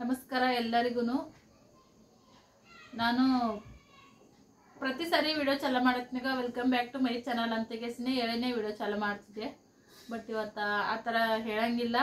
ನಮಸ್ಕಾರ ಎಲ್ಲರಿಗೂ ನಾನು ಪ್ರತಿ ಸಾರಿ ವಿಡಿಯೋ ಚಾಲು ಮಾಡತ್ನಾಗ welcome back to my channel ಅಂತ ಗೆಸ್ನೆ ಏಳನೇ ವಿಡಿಯೋ ಚಾಲು ಮಾಡ್ತಿದ್ದೆ ಬಟ್ ಇವತ್ತು ಆ ಥರ ಹೇಳಂಗಿಲ್ಲ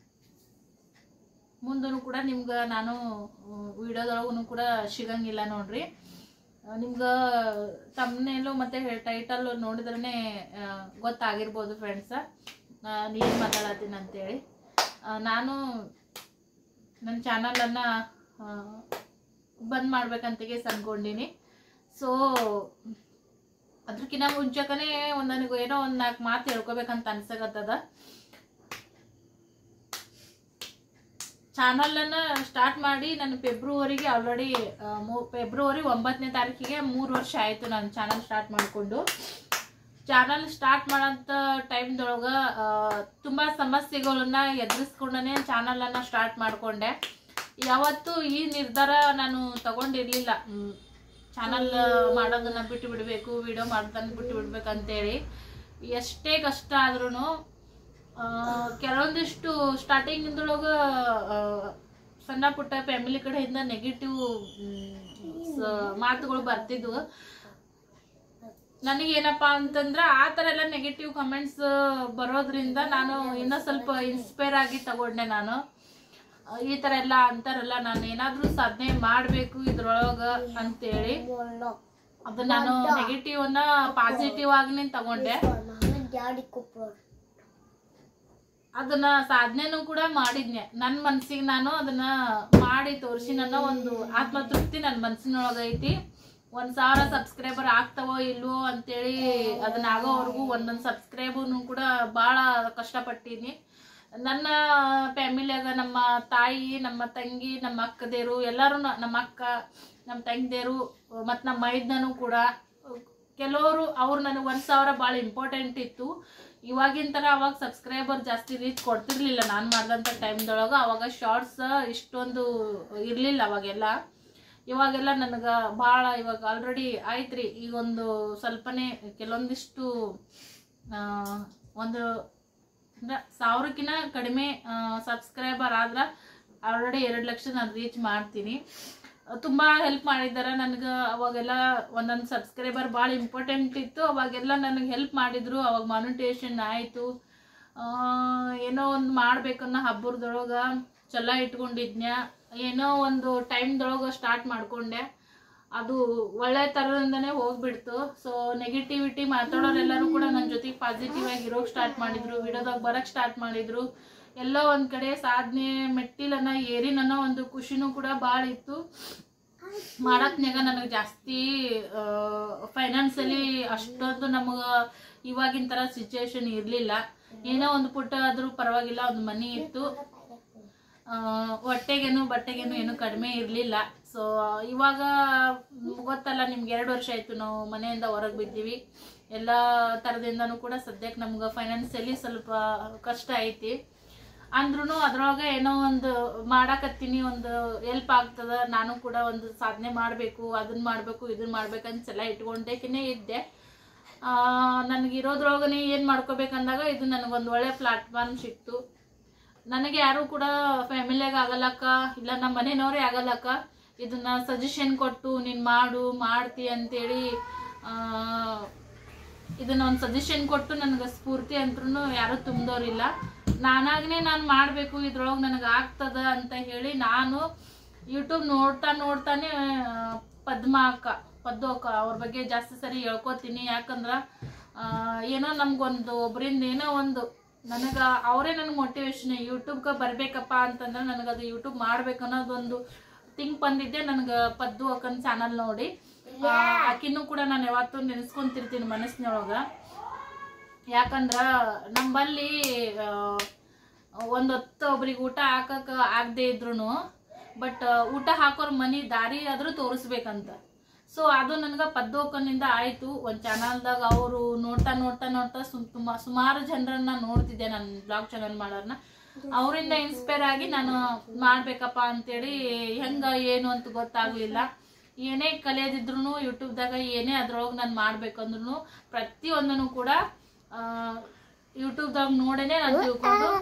ಮುಂದೂ ಕೂಡ ನಿಮ್ಗೆ ನಾನು ವಿಡಿಯೋದೊಳಗೂ ಕೂಡ ಸಿಗಂಗಿಲ್ಲ ನೋಡ್ರಿ ನಿಮ್ಗೆ ತಮ್ಮನೇಲು ಮತ್ತು ಟೈಟಲ್ ನೋಡಿದ್ರೇ ಗೊತ್ತಾಗಿರ್ಬೋದು ಫ್ರೆಂಡ್ಸ ನೀನು ಮಾತಾಡತ್ತೀನಿ ಅಂತೇಳಿ ಆ, ನಾನು ನನ್ನ ಚಾನಲನ್ನು ಬಂದ್ ಮಾಡ್ಬೇಕಂತಗೆ ಅನ್ಕೊಂಡಿನಿ ಸೊ ಅದ್ರಕ್ಕಿಂತ ಮುಂಚೆಕನೇ ಒಂದು ನನಗೆ ಏನೋ ಒಂದು ನಾಲ್ಕು ಮಾತು ಹೇಳ್ಕೊಬೇಕಂತ ಅನ್ಸಕತ್ತದ ಚಾನಲನ್ನು ಸ್ಟಾರ್ಟ್ ಮಾಡಿ ನಾನು ಫೆಬ್ರವರಿಗೆ ಆಲ್ರೆಡಿ ಫೆಬ್ರವರಿ ಒಂಬತ್ತನೇ ತಾರೀಕಿಗೆ ಮೂರು ವರ್ಷ ಆಯಿತು ನಾನು ಚಾನಲ್ ಸ್ಟಾರ್ಟ್ ಮಾಡಿಕೊಂಡು ಚಾನಲ್ ಸ್ಟಾರ್ಟ್ ಮಾಡೋಂಥ ಟೈಮ್ದೊಳಗೆ ತುಂಬ ಸಮಸ್ಯೆಗಳನ್ನ ಎದುರಿಸ್ಕೊಂಡೇ ಚಾನಲನ್ನು ಸ್ಟಾರ್ಟ್ ಮಾಡಿಕೊಂಡೆ ಯಾವತ್ತೂ ಈ ನಿರ್ಧಾರ ನಾನು ತಗೊಂಡಿರ್ಲಿಲ್ಲ ಚಾನಲ್ ಮಾಡೋದನ್ನ ಬಿಟ್ಟು ಬಿಡಬೇಕು ವಿಡಿಯೋ ಮಾಡೋದನ್ನ ಬಿಟ್ಟು ಬಿಡ್ಬೇಕು ಅಂತೇಳಿ ಎಷ್ಟೇ ಕಷ್ಟ ಆದ್ರೂ ಕೆಲವೊಂದಿಷ್ಟು ಸ್ಟಾರ್ಟಿಂಗಿಂದೊಳಗೆ ಸಣ್ಣ ಪುಟ್ಟ ಫ್ಯಾಮಿಲಿ ಕಡೆಯಿಂದ ನೆಗೆಟಿವ್ ಮಾತುಗಳು ಬರ್ತಿದ್ವು ನನಗೇನಪ್ಪ ಅಂತಂದ್ರೆ ಆ ಥರ ಎಲ್ಲ ನೆಗೆಟಿವ್ ಕಮೆಂಟ್ಸ್ ಬರೋದ್ರಿಂದ ನಾನು ಇನ್ನೂ ಸ್ವಲ್ಪ ಇನ್ಸ್ಪೈರ್ ಆಗಿ ತಗೊಂಡೆ ನಾನು ಆ, ಈ ಥರ ಎಲ್ಲ ಅಂತಾರಲ್ಲ ನಾನು ಏನಾದರೂ ಸಾಧನೆ ಮಾಡಬೇಕು ಇದ್ರೊಳಗೆ ಅಂತೇಳಿ ಅದು ನಾನು ನೆಗೆಟಿವ್ ಅನ್ನ ಪಾಸಿಟಿವ್ ಆಗಿ ತಗೊಂಡೆ ಅದನ್ನ ಸಾಧನೆನೂ ಕೂಡ ಮಾಡಿದ್ನೆ ನನ್ನ ಮನ್ಸಿಗೆ ನಾನು ಅದನ್ನ ಮಾಡಿ ತೋರಿಸಿ ನನ್ನ ಒಂದು ಆತ್ಮತೃಪ್ತಿ ನನ್ನ ಮನ್ಸಿನೊಳಗೆ ಐತಿ ಒಂದ್ ಸಾವಿರ ಸಬ್ಸ್ಕ್ರೈಬರ್ ಆಗ್ತಾವೋ ಇಲ್ವೋ ಅಂತೇಳಿ ಅದನ್ನ ಆಗೋವರೆಗೂ ಒಂದೊಂದು ಸಬ್ಸ್ಕ್ರೈಬರ್ನು ಕೂಡ ಭಾಳ ಕಷ್ಟಪಟ್ಟೀನಿ ನನ್ನ ಫ್ಯಾಮಿಲಿಯಾಗ ನಮ್ಮ ತಾಯಿ ನಮ್ಮ ತಂಗಿ ನಮ್ಮ ಅಕ್ಕದೇರು ಎಲ್ಲರೂ ನಮ್ಮ ಅಕ್ಕ ನಮ್ಮ ತಂಗಿದೇರು ಮತ್ತು ನಮ್ಮ ಮೈದ್ನೂ ಕೂಡ ಕೆಲವರು ಅವ್ರು ನನಗೆ ಒಂದು ಸಾವಿರ ಭಾಳ ಇಂಪಾರ್ಟೆಂಟ್ ಇತ್ತು ಇವಾಗಿನ ಥರ ಅವಾಗ ಸಬ್ಸ್ಕ್ರೈಬರ್ ಜಾಸ್ತಿ ರೀಚ್ ಕೊಡ್ತಿರ್ಲಿಲ್ಲ ನಾನು ಮಾಡಿದಂಥ ಟೈಮ್ದೊಳಗೆ ಅವಾಗ ಶಾರ್ಟ್ಸ್ ಇಷ್ಟೊಂದು ಇರಲಿಲ್ಲ ಅವಾಗೆಲ್ಲ ಇವಾಗೆಲ್ಲ ನನಗೆ ಭಾಳ ಇವಾಗ ಆಲ್ರೆಡಿ ಆಯ್ತು ರೀ ಈಗ ಒಂದು ಸ್ವಲ್ಪನೇ ಕೆಲವೊಂದಿಷ್ಟು ಆ, ಒಂದು ಅಂದ್ರೆ ಸಾವಿರಕ್ಕಿಂತ ಕಡಿಮೆ ಸಬ್ಸ್ಕ್ರೈಬರ್ ಆದ್ರೆ ಆಲ್ರೆಡಿ ಎರಡು ಲಕ್ಷ ನಾನು ರೀಚ್ ಮಾಡ್ತೀನಿ ತುಂಬ ಹೆಲ್ಪ್ ಮಾಡಿದ್ದಾರೆ ನನಗೆ ಅವಾಗೆಲ್ಲ ಒಂದೊಂದು ಸಬ್ಸ್ಕ್ರೈಬರ್ ಭಾಳ ಇಂಪಾರ್ಟೆಂಟ್ ಇತ್ತು ಅವಾಗೆಲ್ಲ ನನಗೆ ಹೆಲ್ಪ್ ಮಾಡಿದ್ರು ಅವಾಗ ಮಾನಿಟೇಷನ್ ಆಯಿತು ಏನೋ ಒಂದು ಮಾಡ್ಬೇಕನ್ನೋ ಹಬ್ಬರದೊಳಗೆ ಚಲೋ ಇಟ್ಕೊಂಡಿದ್ನ್ಯ ಏನೋ ಒಂದು ಟೈಮ್ದೊಳಗೆ ಸ್ಟಾರ್ಟ್ ಮಾಡ್ಕೊಂಡೆ ಅದು ಒಳ್ಳೆ ಥರದಿಂದನೇ ಹೋಗ್ಬಿಡ್ತು ಸೊ ನೆಗೆಟಿವಿಟಿ ಮಾತಾಡೋರೆಲ್ಲರೂ ಕೂಡ ನನ್ನ ಜೊತೆಗೆ ಪಾಸಿಟಿವ್ ಆಗಿ ಇರೋಕೆ ಸ್ಟಾರ್ಟ್ ಮಾಡಿದ್ರು ವಿಡಿಯೋದಾಗ ಬರಕ್ಕೆ ಸ್ಟಾರ್ಟ್ ಮಾಡಿದ್ರು ಎಲ್ಲೋ ಒಂದು ಕಡೆ ಸಾಧನೆ ಮೆಟ್ಟಿಲನ್ನ ಏರಿನನ್ನೋ ಒಂದು ಖುಷಿನೂ ಕೂಡ ಭಾಳ ಇತ್ತು ಮಾಡತ್ನ್ಯಾಗ ನನಗೆ ಜಾಸ್ತಿ ಫೈನಾನ್ಸಲಿ ಅಷ್ಟೊಂದು ನಮಗೆ ಇವಾಗಿನ ಥರ ಸಿಚುವೇಶನ್ ಇರಲಿಲ್ಲ ಏನೋ ಒಂದು ಪುಟ್ಟ ಆದರೂ ಪರವಾಗಿಲ್ಲ ಒಂದು ಮನಿ ಇತ್ತು ಆ, ಹೊಟ್ಟೆಗೇನು ಬಟ್ಟೆಗೇನು ಏನು ಕಡಿಮೆ ಇರಲಿಲ್ಲ ಸೊ ಇವಾಗ ಗೊತ್ತಲ್ಲ ನಿಮ್ಗೆ ಎರಡು ವರ್ಷ ಆಯಿತು ನಾವು ಮನೆಯಿಂದ ಹೊರಗೆ ಬಿದ್ದೀವಿ ಎಲ್ಲ ಥರದಿಂದನೂ ಕೂಡ ಸದ್ಯಕ್ಕೆ ನಮ್ಗೆ ಫೈನಾನ್ಸಿಯಲಿ ಸ್ವಲ್ಪ ಕಷ್ಟ ಐತಿ ಅಂದ್ರೂ ಅದ್ರೊಳಗೆ ಏನೋ ಒಂದು ಮಾಡಾಕತ್ತೀನಿ ಒಂದು ಹೆಲ್ಪ್ ಆಗ್ತದ ನಾನು ಕೂಡ ಒಂದು ಸಾಧನೆ ಮಾಡಬೇಕು ಅದನ್ನ ಮಾಡಬೇಕು ಇದನ್ನ ಮಾಡ್ಬೇಕಂತ ಎಲ್ಲ ಇಟ್ಕೊಂಡೇಕಿನೇ ಇದ್ದೆ ನನಗಿರೋದ್ರೊಳಗನೆ ಏನು ಮಾಡ್ಕೋಬೇಕಂದಾಗ ಇದು ನನಗೊಂದು ಒಳ್ಳೆ ಪ್ಲಾಟ್ಫಾರ್ಮ್ ಸಿಕ್ತು ನನಗೆ ಯಾರು ಕೂಡ ಫ್ಯಾಮಿಲಿಯಾಗ ಆಗಲ್ಲಕ್ಕ ಇಲ್ಲ ನಮ್ಮ ಮನೆಯವ್ರೇ ಆಗಲ್ಲಕ್ಕ ಇದನ್ನ ಸಜೆಷನ್ ಕೊಟ್ಟು ನೀನು ಮಾಡು ಮಾಡ್ತಿ ಅಂತೇಳಿ ಆ, ಇದನ್ನ ಒಂದು ಸಜೆಷನ್ ಕೊಟ್ಟು ನನಗೆ ಸ್ಫೂರ್ತಿ ಅಂತ್ರೂ ಯಾರೂ ತುಂಬಿದವ್ರಿಲ್ಲ ನಾನಾಗನೇ ನಾನು ಮಾಡಬೇಕು ಇದ್ರೊಳಗೆ ನನಗೆ ಆಗ್ತದ ಅಂತ ಹೇಳಿ ನಾನು ಯೂಟ್ಯೂಬ್ ನೋಡ್ತಾ ನೋಡ್ತಾನೆ ಆ, ಪದ್ಮ ಅಕ್ಕ ಪದ್ದು ಅಕ್ಕ ಅವ್ರ ಬಗ್ಗೆ ಜಾಸ್ತಿ ಸರಿ ಹೇಳ್ಕೊತೀನಿ ಯಾಕಂದ್ರೆ ಆ, ಏನೋ ನಮ್ಗೊಂದು ಒಬ್ಬರಿಂದ ಏನೋ ಒಂದು ನನಗೆ ಅವರೇ ನನಗೆ ಮೋಟಿವೇಶನ್ ಯೂಟ್ಯೂಬ್ಗೆ ಬರಬೇಕಪ್ಪ ಅಂತಂದ್ರೆ ನನಗೆ ಅದು ಯೂಟ್ಯೂಬ್ ಮಾಡ್ಬೇಕು ಅನ್ನೋದೊಂದು ಥಿಂಕ್ ಬಂದಿದ್ದೆ ನನಗೆ ಪದ್ದು ಅಕ್ಕನ ಚಾನಲ್ ನೋಡಿ ಆ, ಆಕಿನೂ ಕೂಡ ನಾನು ಯಾವತ್ತೂ ನೆನೆಸ್ಕೊಂತಿರ್ತೀನಿ ಮನಸ್ಸಿನೊಳಗೆ ಯಾಕಂದ್ರ ನಮ್ಮಲ್ಲಿ ಒಂದು ಹೊತ್ತು ಒಬ್ರಿಗೆ ಊಟ ಹಾಕಕ್ ಆಗದೆ ಇದ್ರು ಬಟ್ ಊಟ ಹಾಕೋರ್ ಮನಿ ದಾರಿ ಆದ್ರೂ ತೋರಿಸ್ಬೇಕಂತ ಸೊ ಅದು ನನಗೆ ಪದ್ದೋಕನಿಂದ ಆಯಿತು ಒಂದು ಚಾನಲ್ದಾಗ ಅವರು ನೋಡ್ತಾ ನೋಡ್ತಾ ನೋಡ್ತಾ ಸುಮ್ ತುಂಬ ಸುಮಾರು ಜನರನ್ನ ನೋಡ್ತಿದ್ದೆ ನಾನು ಬ್ಲಾಗ್ ಚಾನಲ್ ಮಾಡೋರ್ನ ಅವರಿಂದ ಇನ್ಸ್ಪೈರ್ ಆಗಿ ನಾನು ಮಾಡ್ಬೇಕಪ್ಪ ಅಂತೇಳಿ ಹೆಂಗ ಏನು ಅಂತ ಗೊತ್ತಾಗ್ಲಿಲ್ಲ ಏನೇ ಕಲಿಯೋದಿದ್ರು ಯೂಟ್ಯೂಬ್ದಾಗ ಏನೇ ಅದ್ರೊಳಗೆ ನಾನು ಮಾಡ್ಬೇಕಂದ್ರೂ ಪ್ರತಿಯೊಂದನ್ನು ಕೂಡ ಯೂಟ್ಯೂಬ್ದಾಗ ನೋಡೇನೆ ನಾನು ತಿಳ್ಕೊಂಡು ಆ, ನಾನು